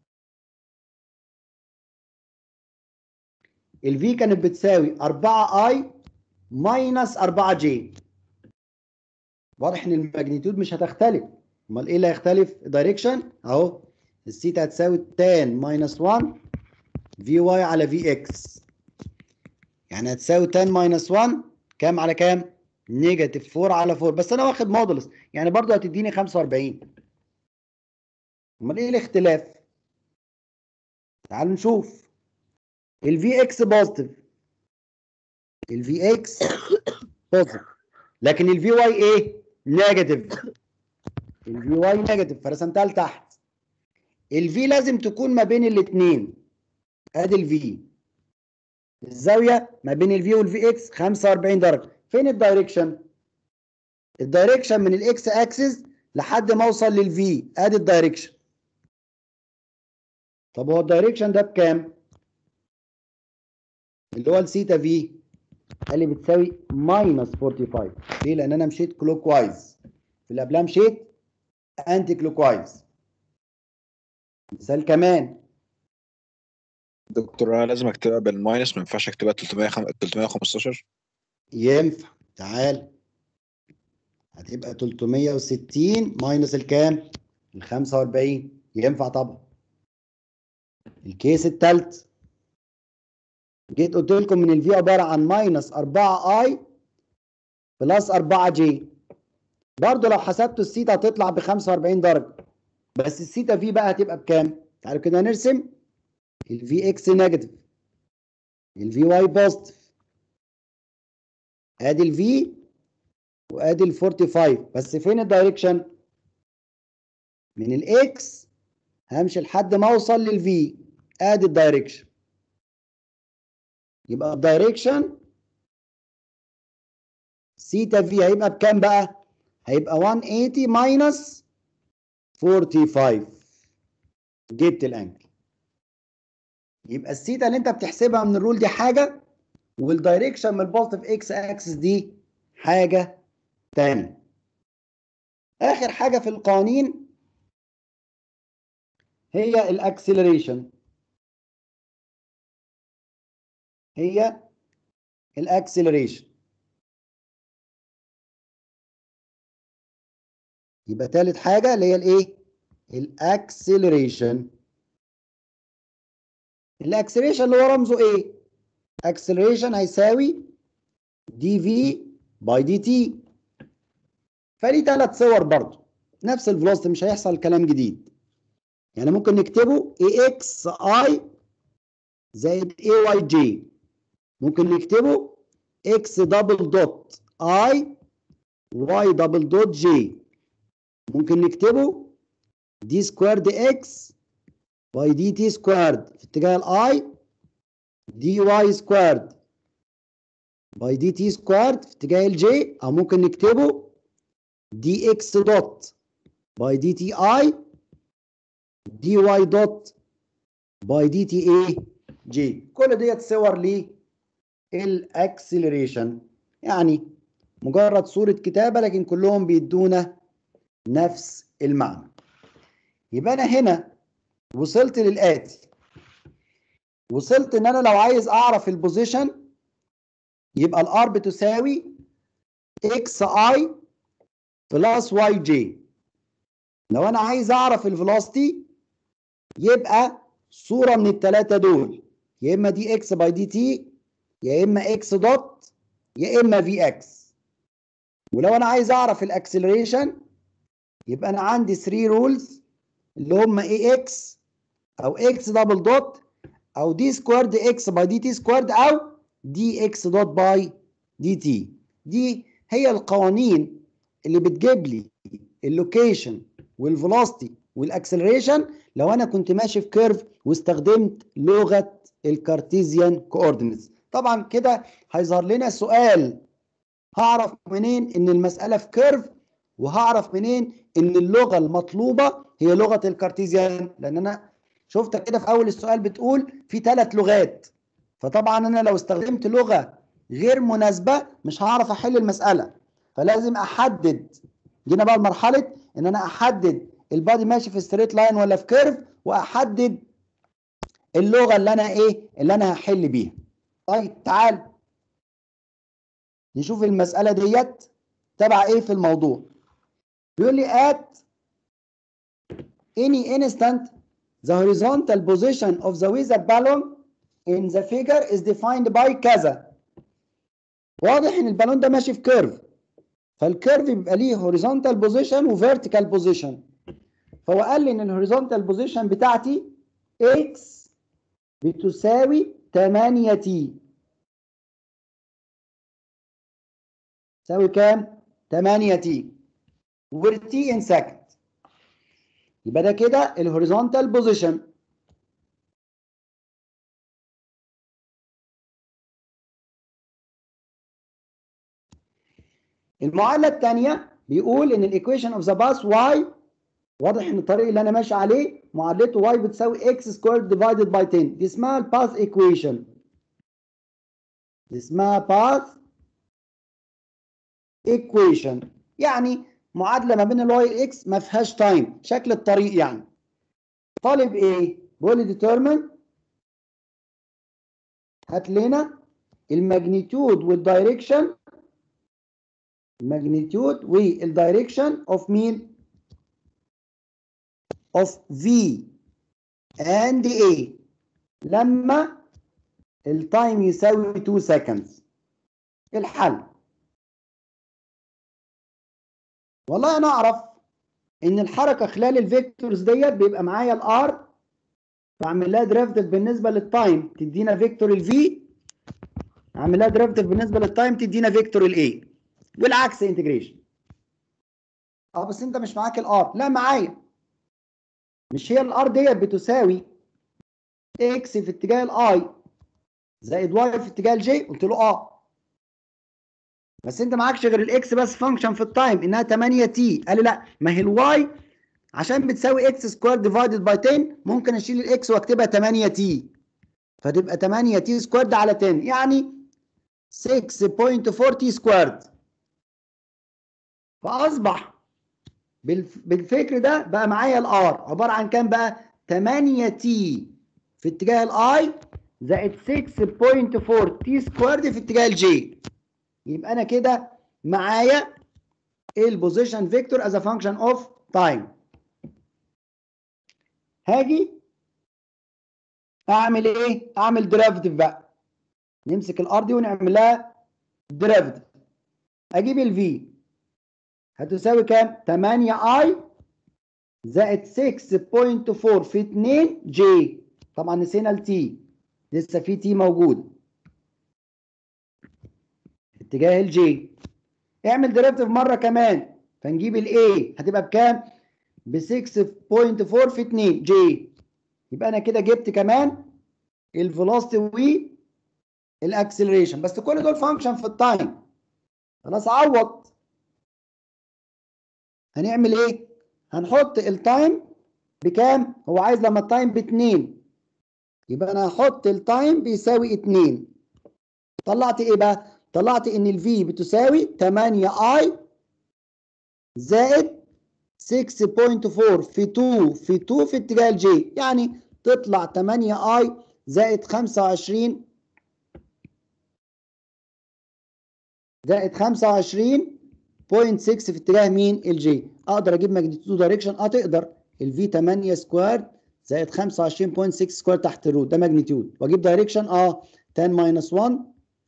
Speaker 1: الفي كانت بتساوي 4 اي ماينس 4 جي واضح ان الماجنتيود مش هتختلف امال ايه اللي هيختلف دايركشن اهو السيتا هتساوي تان ماينس 1 في واي على في اكس يعني هتساوي تان ماينس 1 كام على كام نيجاتيف 4 على 4 بس انا واخد مودولس يعني برضو هتديني 45 امال ايه الاختلاف تعالوا نشوف الفي اكس بوزيتيف الفي اكس بوزيتيف لكن الفي واي ايه نيجاتيف الفي واي نيجاتيف فرسمتها لتحت الفي لازم تكون ما بين الاثنين ادي الفي الزاويه ما بين الفي والفي اكس 45 درجه فين الدايركشن الدايركشن من الاكس اكسس لحد ما اوصل للفي ادي الدايركشن طب هو الدايركشن ده بكام اللي هو السيتا في قال لي بتساوي ماينس 45 ليه؟ لان انا مشيت كلوك وايز في اللي قبلها مشيت انتي كلوك وايز مثال كمان
Speaker 8: دكتور انا لازم اكتبها بالماينس ما ينفعش اكتبها 300 315
Speaker 1: ينفع تعال هتبقى 360 ماينس الكام؟ ال 45 ينفع طبعا الكيس التالت جيت قلت لكم من الفي عباره عن ماينس 4 اي بلس 4 جي برضه لو حسبتوا السيتا هتطلع ب 45 درجه بس السيتا في بقى هتبقى بكام؟ تعالوا كده نرسم الفي اكس نيجاتيف الفي واي بوزيتيف ادي الفي وادي ال 45 بس فين الدايركشن؟ من الاكس همشي لحد ما اوصل للفي ادي الدايركشن يبقى الدايركشن سيتا في هيبقى بكام بقى؟ هيبقى 180 ماينس 45 جبت الانجل يبقى السيتا اللي انت بتحسبها من الرول دي حاجه والدايركشن من البوزيتيف اكس اكسس دي حاجه تانية اخر حاجه في القوانين هي الاكسلريشن هي الاكسلريشن يبقى تالت حاجه اللي هي الايه الاكسلريشن الاكسلريشن اللي هو رمزه ايه اكسلريشن هيساوي دي في باي دي تي فليه ثلاث صور برضه نفس الفلوسيتي مش هيحصل كلام جديد يعني ممكن نكتبه اي اكس اي زائد اي واي جي ممكن نكتبه اكس دبل دوت اي واي دبل دوت جي ممكن نكتبه دي سكويرد اكس باي دي تي سكويرد في اتجاه الاي دي واي سكويرد باي دي تي سكويرد في اتجاه الجي او ممكن نكتبه دي اكس دوت باي دي تي اي دي واي دوت باي دي تي اي جي كل ديت صور للاكسلريشن يعني مجرد صورة كتابة لكن كلهم بيدونا نفس المعنى يبقى انا هنا وصلت للآتي وصلت ان انا لو عايز اعرف البوزيشن يبقى الار بتساوي اكس اي بلس واي جي لو انا عايز اعرف الفيلوسيتي يبقى صوره من الثلاثه دول يا اما دي اكس باي دي تي يا اما اكس دوت يا اما في اكس ولو انا عايز اعرف الاكسلريشن يبقى انا عندي 3 رولز اللي هم اي اكس او اكس دبل دوت او دي سكويرد اكس باي دي تي سكويرد او دي اكس دوت باي دي تي دي هي القوانين اللي بتجيب لي اللوكيشن والفيلوسيتي والاكسلريشن لو انا كنت ماشي في كيرف واستخدمت لغه الكارتيزيان كوردينيتس طبعا كده هيظهر لنا سؤال هعرف منين ان المساله في كيرف وهعرف منين ان اللغه المطلوبه هي لغه الكارتيزيان لان انا شفت كده في اول السؤال بتقول في ثلاث لغات فطبعا انا لو استخدمت لغه غير مناسبه مش هعرف احل المساله فلازم احدد جينا بقى لمرحله ان انا احدد البادي ماشي في ستريت لاين ولا في كيرف واحدد اللغه اللي انا ايه اللي انا هحل بيها طيب تعال نشوف المساله ديت تبع ايه في الموضوع بيقول لي at any instant the horizontal position of the weather balloon in the figure is defined by كذا واضح ان البالون ده ماشي في كيرف فالكيرف بيبقى ليه horizontal position وvertical position فهو قال لي ان الهوريزونتال بوزيشن بتاعتي x بتساوي 8 تي تساوي كام 8 تي وتي ان سكند يبقى ده كده الهوريزونتال بوزيشن المعادله الثانيه بيقول ان الايكويشن اوف ذا باس واي واضح ان الطريق اللي انا ماشي عليه معادلته واي بتساوي اكس سكوير ديفايدد باي 10 دي اسمها الباث ايكويشن دي اسمها باث equation يعني معادله ما بين الواي والاكس ما فيهاش تايم شكل الطريق يعني طالب ايه بيقول لي determine هات لنا الماجنتيود والدايركشن الماجنتيود والدايركشن اوف مين اوف في and A لما التايم يساوي 2 seconds الحل والله انا اعرف ان الحركه خلال الفيكتورز ديت بيبقى معايا الار بعمل لها ديريفيتيف بالنسبه للتايم تدينا فيكتور الفي اعمل لها ديريفيتيف بالنسبه للتايم تدينا فيكتور الاي والعكس انتجريشن اه بس انت مش معاك الار لا معايا مش هي الار ديت بتساوي اكس في اتجاه الاي زائد واي في اتجاه الجي قلت له اه بس انت معكش غير الاكس بس فانكشن في التايم انها 8 تي قال لي لا ما هي الواي عشان بتساوي اكس سكوير ديفايدد باي 10 ممكن اشيل الاكس واكتبها 8 تي فتبقى 8 تي سكويرد على 10 يعني 6.4 تي سكويرد فاصبح بالف- بالفكر ده بقى معايا الار عباره عن كام بقى 8 تي في اتجاه الاي زائد 6.4 تي سكويرد في اتجاه الجي يبقى انا كده معايا البوزيشن فيكتور از ا فانكشن اوف تايم هاجي اعمل ايه اعمل ديريفيتيف بقى نمسك الار دي ونعمل لها ديريفيتيف اجيب الفي هتساوي كام 8 اي زائد 6.4 في 2 جي طبعا نسينا التي لسه في تي موجود اتجاه الجي اعمل ديريفيتيف مره كمان فنجيب الاي هتبقى بكام ب 6.4 في 2 جي يبقى انا كده جبت كمان الفيلوسيتي والاكسلريشن بس كل دول فانكشن في التايم خلاص عوض هنعمل ايه هنحط التايم بكام هو عايز لما التايم باتنين يبقى انا هحط التايم بيساوي 2 طلعت ايه بقى طلعت ان الفي بتساوي 8 اي زائد 6.4 في 2 في 2 في اتجاه الجي يعني تطلع 8 اي زائد 25 زائد 25.6 في اتجاه مين الجي اقدر اجيب ماجنتيود دايركشن اه تقدر الفي 8 سكوير زائد 25.6 سكوير تحت الروت ده ماجنتيود واجيب دايركشن اه 10 ماينس 1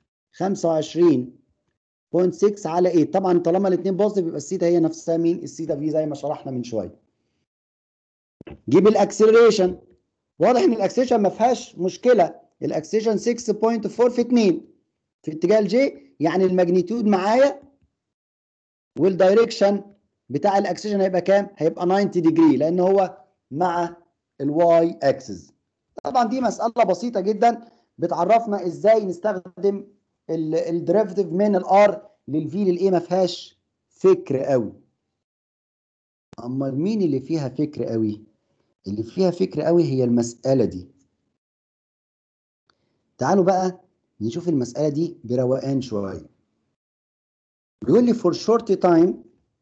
Speaker 1: 25.6 على 8 طبعا طالما الاثنين بوزيتيف يبقى السيتا هي نفسها مين السيتا في زي ما شرحنا من شويه جيب الاكسلريشن واضح ان الاكسلريشن ما فيهاش مشكله الاكسلريشن 6.4 في 2 في اتجاه الجي يعني الماجنتيود معايا والدايركشن بتاع الاكسلريشن هيبقى كام هيبقى 90 ديجري لان هو مع الواي اكسس طبعا دي مساله بسيطه جدا بتعرفنا ازاي نستخدم الديريفيتيف من الار للفي للاي ما فيهاش فكر قوي اما مين اللي فيها فكر قوي اللي فيها فكر قوي هي المساله دي تعالوا بقى نشوف المساله دي بروقان شويه بيقول لي for short time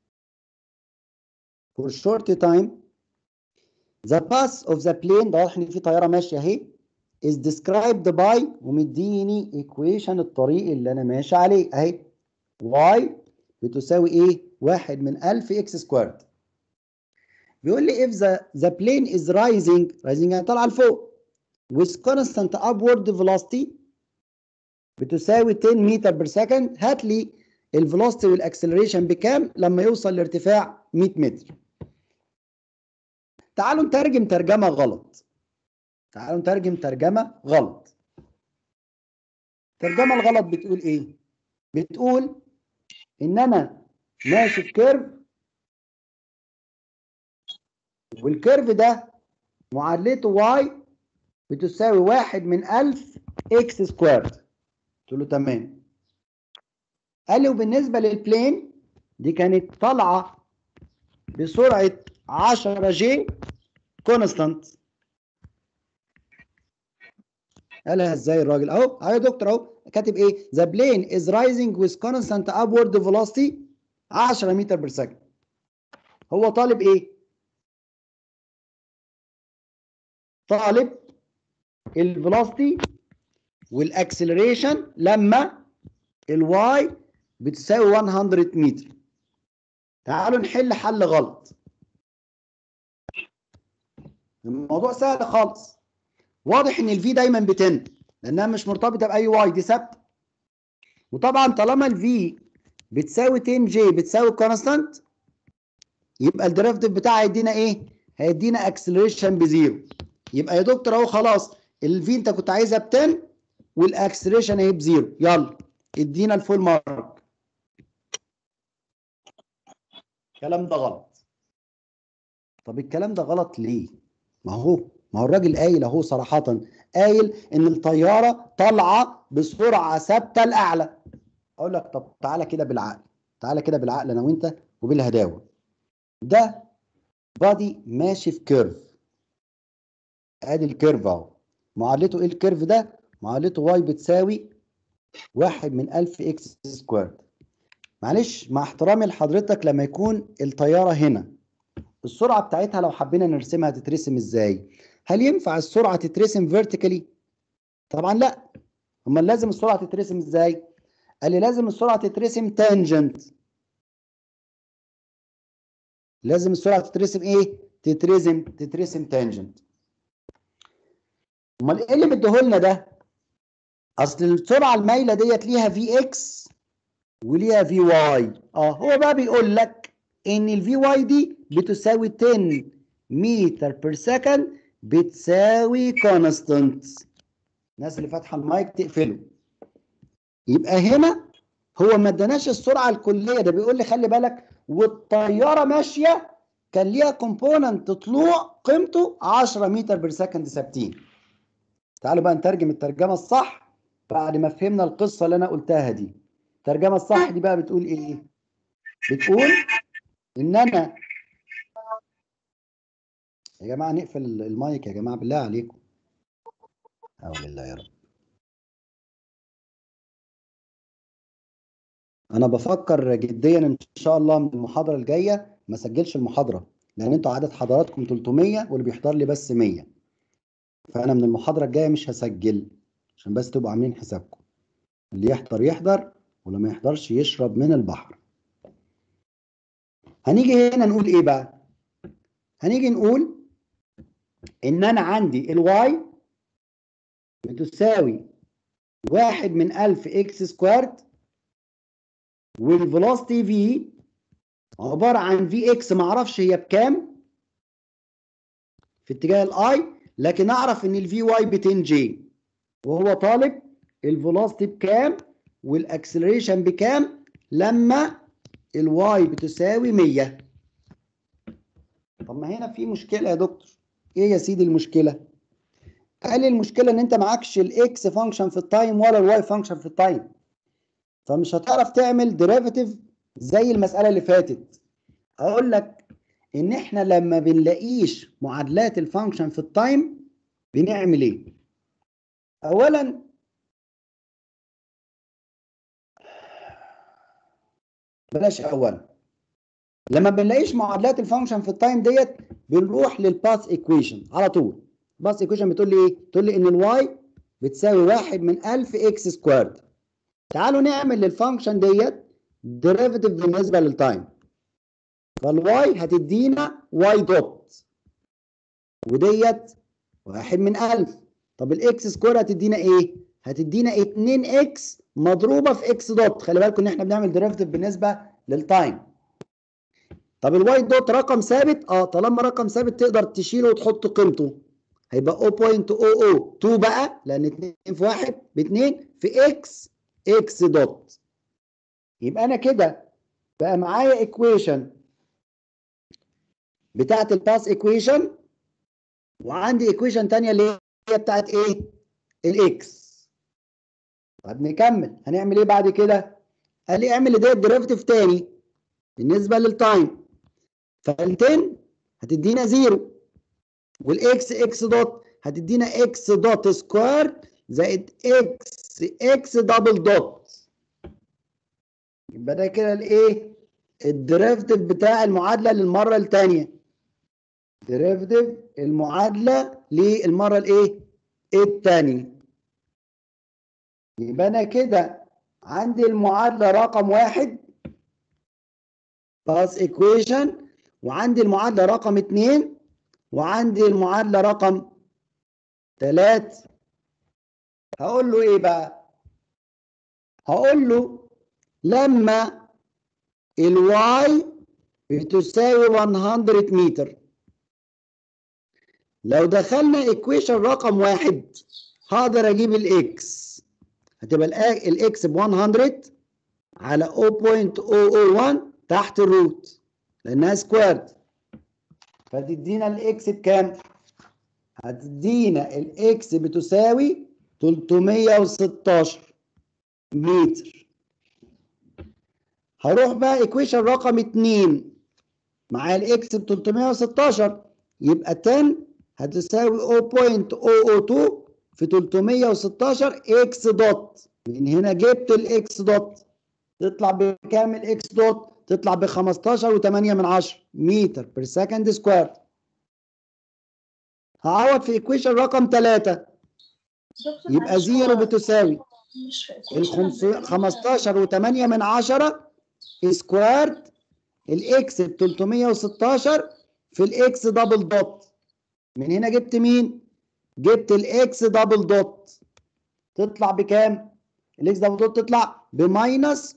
Speaker 1: for short time the path of the plane ده واضح ان في طياره ماشيه اهي is described by ومديني equation الطريق اللي انا ماشي عليه اهي y بتساوي ايه؟ واحد من 1000 x سكويرد بيقول لي if the, the plane is rising rising يعني طالعه لفوق with constant upward velocity بتساوي 10 متر بير سكند هات لي الفيلوسيتي والاكسلريشن بكام لما يوصل لارتفاع 100 متر تعالوا نترجم ترجمه غلط تعالوا نترجم ترجمه غلط الترجمه الغلط بتقول ايه بتقول ان انا ماشي في كيرف والكيرف ده معادلته واي بتساوي واحد من ألف اكس سكويرد قلت له تمام قال لي وبالنسبة للبلين دي كانت طالعة بسرعة 10 جي كونستانت قالها ازاي الراجل اهو اهو يا دكتور اهو كاتب ايه the plane is rising with constant upward velocity 10 متر بير سكند هو طالب ايه طالب الفيلوسيتي والاكسلريشن لما الواي بتساوي 100 متر تعالوا نحل حل غلط الموضوع سهل خالص واضح ان الفي دايما ب 10 لانها مش مرتبطه باي واي دي ثابته وطبعا طالما الفي بتساوي 10 جي بتساوي كونستانت يبقى الديريفيتيف بتاعها هيدينا ايه؟ هيدينا اكسلريشن بزيرو يبقى يا دكتور اهو خلاص الفي انت كنت عايزها ب 10 والاكسلريشن اهي بزيرو يلا ادينا الفول مارك الكلام ده غلط طب الكلام ده غلط ليه؟ ما هو ما هو الراجل قايل اهو صراحة قايل ان الطيارة طالعة بسرعة ثابتة لأعلى اقول لك طب تعالى كده بالعقل تعالى كده بالعقل انا وانت وبالهداوة ده بادي ماشي في كيرف ادي الكيرف اهو معادلته ايه الكيرف ده؟ معادلته واي بتساوي واحد من ألف اكس سكوير معلش مع احترامي لحضرتك لما يكون الطيارة هنا السرعة بتاعتها لو حبينا نرسمها تترسم ازاي؟ هل ينفع السرعة تترسم فيرتيكالي؟ طبعا لا امال لازم السرعة تترسم ازاي؟ قال لي لازم السرعة تترسم تانجنت لازم السرعة تترسم ايه؟ تترسم تترسم تانجنت امال ايه اللي مديهولنا ده؟ اصل السرعة المايلة ديت ليها في اكس وليها في واي اه هو بقى بيقول لك ان الفي واي دي بتساوي 10 متر بير سكند بتساوي كونستانت الناس اللي فاتحه المايك تقفله يبقى هنا هو ما اداناش السرعه الكليه ده بيقول لي خلي بالك والطياره ماشيه كان ليها كومبوننت طلوع قيمته 10 متر بير سكند ثابتين تعالوا بقى نترجم الترجمه الصح بعد ما فهمنا القصه اللي انا قلتها دي الترجمه الصح دي بقى بتقول ايه بتقول ان انا يا جماعه نقفل المايك يا جماعه بالله عليكم حول الله يا رب انا بفكر جديا ان شاء الله من المحاضره الجايه ما اسجلش المحاضره لان انتوا عدد حضراتكم 300 واللي بيحضر لي بس 100 فانا من المحاضره الجايه مش هسجل عشان بس تبقوا عاملين حسابكم اللي يحضر يحضر واللي ما يحضرش يشرب من البحر هنيجي هنا نقول ايه بقى هنيجي نقول ان انا عندي الواي بتساوي واحد من ألف اكس سكوارد والفيلوسيتي في عبارة عن في اكس معرفش هي بكام في اتجاه الاي لكن اعرف ان الفي واي ب 10 جي وهو طالب الفيلوسيتي بكام والاكسلريشن بكام لما الواي بتساوي 100 طب ما هنا في مشكلة يا دكتور ايه يا سيدي المشكلة قال لي المشكلة ان انت معكش الاكس فانكشن في التايم ولا الواي فانكشن في التايم فمش هتعرف تعمل ديريفاتيف زي المسألة اللي فاتت اقول لك ان احنا لما بنلاقيش معادلات الفانكشن في التايم بنعمل ايه اولا بلاش اولا لما بنلاقيش معادلات الفانكشن في التايم ديت بنروح للباث ايكويشن على طول الباث ايكويشن بتقول لي ايه بتقول لي ان الواي بتساوي واحد من 1000 اكس سكوارد تعالوا نعمل للفانكشن ديت ديريفيتيف بالنسبه للتايم فالواي هتدينا واي دوت وديت واحد من 1000 طب الاكس سكوير هتدينا ايه هتدينا 2 اكس مضروبه في اكس دوت خلي بالكم ان احنا بنعمل ديريفيتيف بالنسبه للتايم طب الواي دوت رقم ثابت اه طالما رقم ثابت تقدر تشيله وتحط قيمته هيبقى 0.002 بقى لان 2 في 1 ب 2 في اكس اكس دوت يبقى انا كده بقى معايا ايكويشن بتاعت الباس ايكويشن وعندي ايكويشن ثانيه اللي هي بتاعت ايه الاكس طب نكمل هنعمل ايه بعد كده قال لي اعمل ديت ديريفيتيف تاني بالنسبه للتايم فال10 هتدينا زيرو والاكس اكس دوت هتدينا اكس دوت سكوير زائد اكس اكس اكس دبل دوت يبقى ده كده الايه الديريفيتيف بتاع المعادله للمره الثانيه ديريفيتيف المعادله للمره الايه الثانيه يبقى انا كده عندي المعادله رقم واحد باس ايكويشن وعندي المعادله رقم اتنين وعندي المعادله رقم تلات هقول له ايه بقى هقول له لما الواي بتساوي 100 متر لو دخلنا ايكويشن رقم واحد هقدر اجيب الاكس هتبقى الاكس ب 100 على 0.001 تحت الروت لانها سكويرد فتدينا الاكس بكام؟ هتدينا الاكس بتساوي 316 متر هروح بقى ايكويشن رقم 2 مع الاكس ب 316 يبقى 10 هتساوي 0.002 في 316 اكس دوت من هنا جبت الاكس دوت تطلع بكام الاكس دوت تطلع ب 15 و8 من 10 متر بير سكند سكوير هعوض في ايكويشن رقم 3 يبقى زيرو بتساوي ال 15 و8 من 10 سكويرد الاكس ب 316 في الاكس دبل دوت من هنا جبت مين؟ جبت الاكس دبل دوت تطلع بكام؟ الاكس دبل دوت تطلع بماينس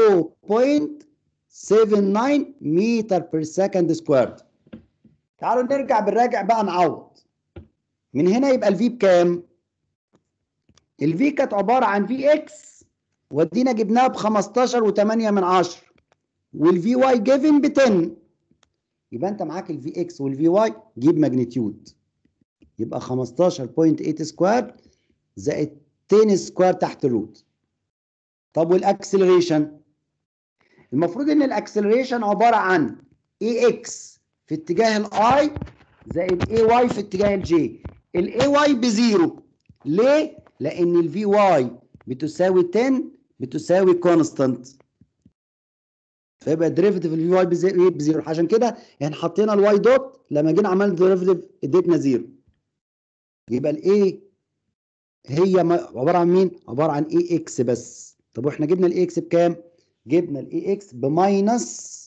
Speaker 1: 0.79 متر بير سكند سكويرد تعالوا نرجع بالراجع بقى نعوض من هنا يبقى الفي بكام؟ الفي كانت عباره عن في اكس ودينا جبناها ب 15 و8 من 10 والفي واي جيفن ب 10 يبقى انت معاك الفي اكس والفي واي جيب ماجنتيود يبقى 15.8 سكوير زائد 10 سكوير تحت الروت طب والاكسلريشن المفروض ان الاكسلريشن عباره عن اي اكس في اتجاه الاي زائد اي واي في اتجاه الجي الاي واي بزيرو ليه؟ لان الفي واي بتساوي 10 بتساوي كونستانت فيبقى الديريفيتيف الفي واي بزيرو عشان كده احنا حطينا الواي دوت لما جينا عملنا الديريفيتيف اديتنا زيرو يبقى الاي هي عباره عن مين؟ عباره عن اي اكس بس طب واحنا جبنا الاي اكس بكام؟ جبنا الاي اكس بماينس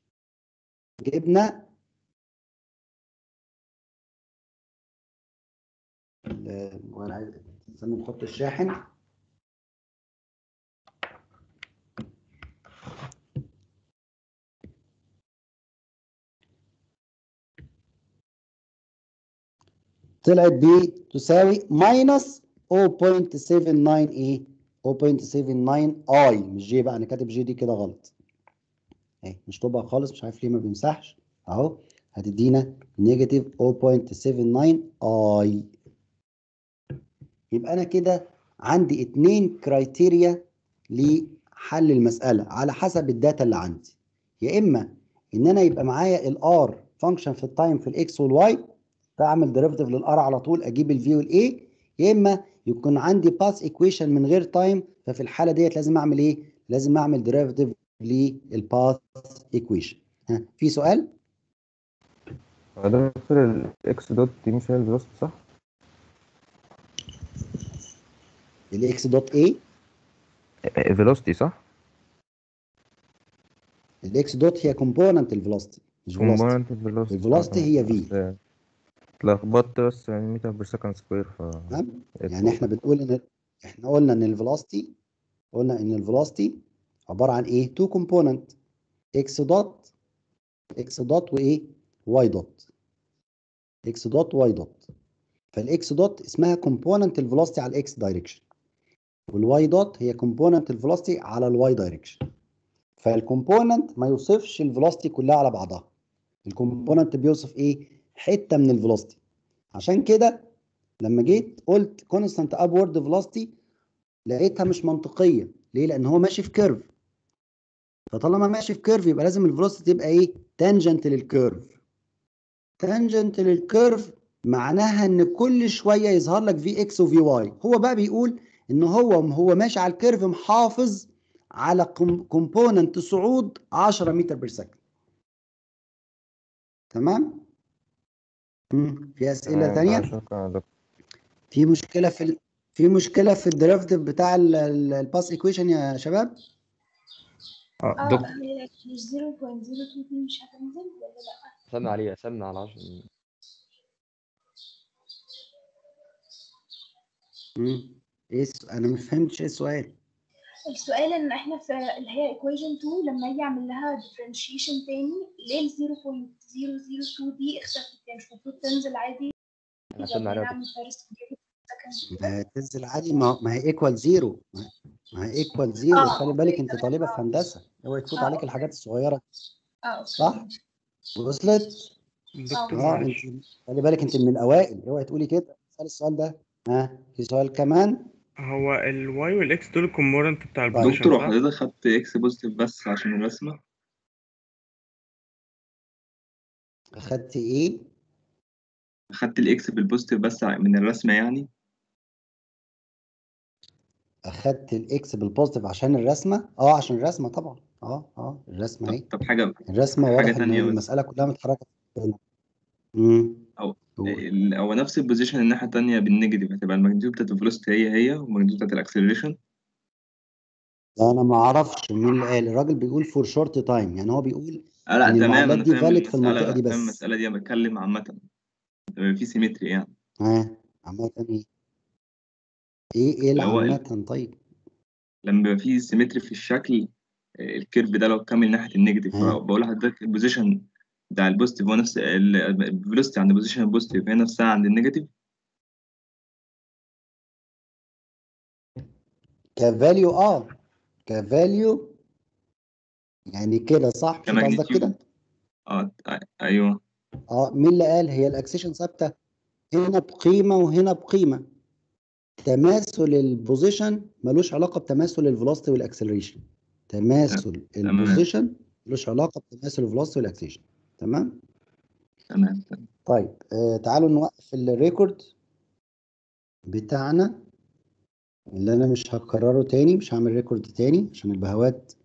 Speaker 1: جبنا وانا عايز استنى نحط الشاحن طلعت ب تساوي ماينس 0.79 ايه 0.79 اي مش جي بقى انا كاتب جي دي كده غلط اهي مش طبقه خالص مش عارف ليه ما بيمسحش اهو هتدينا نيجاتيف 0.79 اي يبقى انا كده عندي اتنين كرايتيريا لحل المساله على حسب الداتا اللي عندي يا اما ان انا يبقى معايا الار فانكشن في التايم في الاكس والواي فاعمل ديريفيتيف للار على طول اجيب الفي والاي يا اما يكون عندي باس ايكويشن من غير تايم ففي الحاله ديت لازم اعمل ايه لازم اعمل ديريفيتيف للباث ايكويشن ها في سؤال
Speaker 6: هو ده دكتور الاكس دوت دي مش هي الفيلوسيتي صح؟
Speaker 1: الاكس دوت ايه
Speaker 6: فيلوسيتي صح؟
Speaker 1: الاكس دوت هي كومبوننت الفيلوسيتي مش فيلوسيتي
Speaker 6: كومبوننت الفيلوسيتي
Speaker 1: الفيلوسيتي هي في
Speaker 6: اتلخبطت بس يعني متر بير سكند سكوير ف
Speaker 1: تمام يعني احنا بنقول ان احنا قلنا ان الفيلوسيتي قلنا ان الفيلوسيتي عباره عن ايه تو كومبوننت اكس دوت اكس دوت وايه واي دوت اكس دوت واي دوت فالاكس دوت اسمها كومبوننت الفيلوسيتي على الاكس دايركشن والواي دوت هي كومبوننت الفيلوسيتي على الواي دايركشن فالكومبوننت ما يوصفش الفيلوسيتي كلها على بعضها الكومبوننت بيوصف ايه حته من الفيلوسيتي عشان كده لما جيت قلت كونستانت ابورد فيلوسيتي لقيتها مش منطقيه ليه لان هو ماشي في كيرف فطالما ماشي في كيرف يبقى لازم الفيلوسيتي تبقى ايه تانجنت للكيرف تانجنت للكيرف معناها ان كل شويه يظهر لك في اكس وفي واي هو بقى بيقول ان هو هو ماشي على الكيرف محافظ على كومبوننت صعود 10 متر بير سكند تمام مم. في اسئله
Speaker 6: تمام،
Speaker 1: تانية
Speaker 6: شكرا يا دكتور
Speaker 1: في مشكله في ال... في مشكله في الديريفيتيف بتاع الباس ايكويشن يا شباب
Speaker 7: اه
Speaker 4: اه
Speaker 7: دكتور
Speaker 4: هي مش 0.02 دي مش هتنزل ولا لا؟
Speaker 9: قسمنا عليه قسمنا على 10
Speaker 1: مم. ايه الس- انا ما فهمتش ايه السؤال
Speaker 4: السؤال ان احنا في اللي هي equation 2 لما اجي اعمل لها differentiation تاني ليه ال 0.002 دي اختفت يعني مش المفروض تنزل عادي
Speaker 9: احنا قسمنا عليها
Speaker 4: نعمل first derivative second
Speaker 1: ما تنزل عادي ما ما هي ايكوال زيرو ما هي ايكوال زيرو
Speaker 4: آه،
Speaker 1: خلي بالك
Speaker 4: أوكي،
Speaker 1: انت
Speaker 4: تمام.
Speaker 1: طالبه في هندسه اوعي تفوت
Speaker 4: آه،
Speaker 1: عليك
Speaker 4: أوكي.
Speaker 1: الحاجات الصغيره
Speaker 4: اه اوكي
Speaker 1: صح وصلت
Speaker 7: دكتور
Speaker 1: اه
Speaker 7: معلش
Speaker 1: انت خلي بالك انت من الاوائل اوعي تقولي كده اسال السؤال ده ها في سؤال كمان
Speaker 7: هو الواي والاكس دول الكومبوننت بتاع البوزيشن
Speaker 3: دكتور
Speaker 7: صح؟
Speaker 3: حضرتك خدت اكس بوزيتيف بس عشان الرسمة
Speaker 1: اخدت ايه
Speaker 3: خدت الاكس بالبوزيتيف بس من الرسمة يعني
Speaker 1: اخدت الاكس بالبوزيتيف عشان الرسمه اه عشان الرسمه طبعا اه اه الرسمه اهي
Speaker 3: طب حاجة
Speaker 1: الرسمه
Speaker 3: حاجة
Speaker 1: واضح ان
Speaker 3: تانية بس.
Speaker 1: المساله كلها متحركه هنا امم
Speaker 3: أو
Speaker 1: قول.
Speaker 3: ال- هو نفس البوزيشن الناحية التانية بالنيجاتيف هتبقى الماجنتيود بتاعت الفيلوسيتي هي هي والماجنتيود بتاعت الاكسلريشن
Speaker 1: انا ما اعرفش مين اللي قال الراجل بيقول فور شورت تايم يعني هو بيقول
Speaker 3: اه لا
Speaker 1: ان
Speaker 3: تمام
Speaker 1: المعادلات
Speaker 3: انا
Speaker 1: دي
Speaker 3: فاهم
Speaker 1: فالid في
Speaker 3: المسألة
Speaker 1: المنطقه دي
Speaker 3: لا فاهم
Speaker 1: بس
Speaker 3: المسألة دي انا بتكلم عامة يبقى في سيمتري يعني
Speaker 1: ها عامه ايه ايه ايه
Speaker 3: اللي هو ال-
Speaker 1: العامه طيب
Speaker 3: لما بيبقى في سيمتري في الشكل آه، الكيرف ده لو كمل ناحية النيجاتيف
Speaker 1: ها
Speaker 3: بقول لحضرتك البوزيشن بتاع البوزيتيف هو نفس الفيلوسيتي عند البوزيشن البوزيتيف هي نفسها عند النيجاتيف
Speaker 1: كفاليو اه كفاليو يعني كده صح مش انت قصدك
Speaker 3: كماجنتيود
Speaker 1: كده
Speaker 3: اه آه، ايوه
Speaker 1: اه مين اللي قال هي الاكسيشن ثابته هنا بقيمه وهنا بقيمه تماثل البوزيشن ملوش علاقه بتماثل الفيلوسيتي والاكسلريشن تماثل
Speaker 3: تمام
Speaker 1: البوزيشن ملوش علاقه بتماثل الفيلوسيتي والاكسلريشن تمام
Speaker 3: تمام تمام
Speaker 1: طيب آه تعالوا نوقف الريكورد بتاعنا اللي انا مش هكرره تاني مش هعمل ريكورد تاني عشان البهوات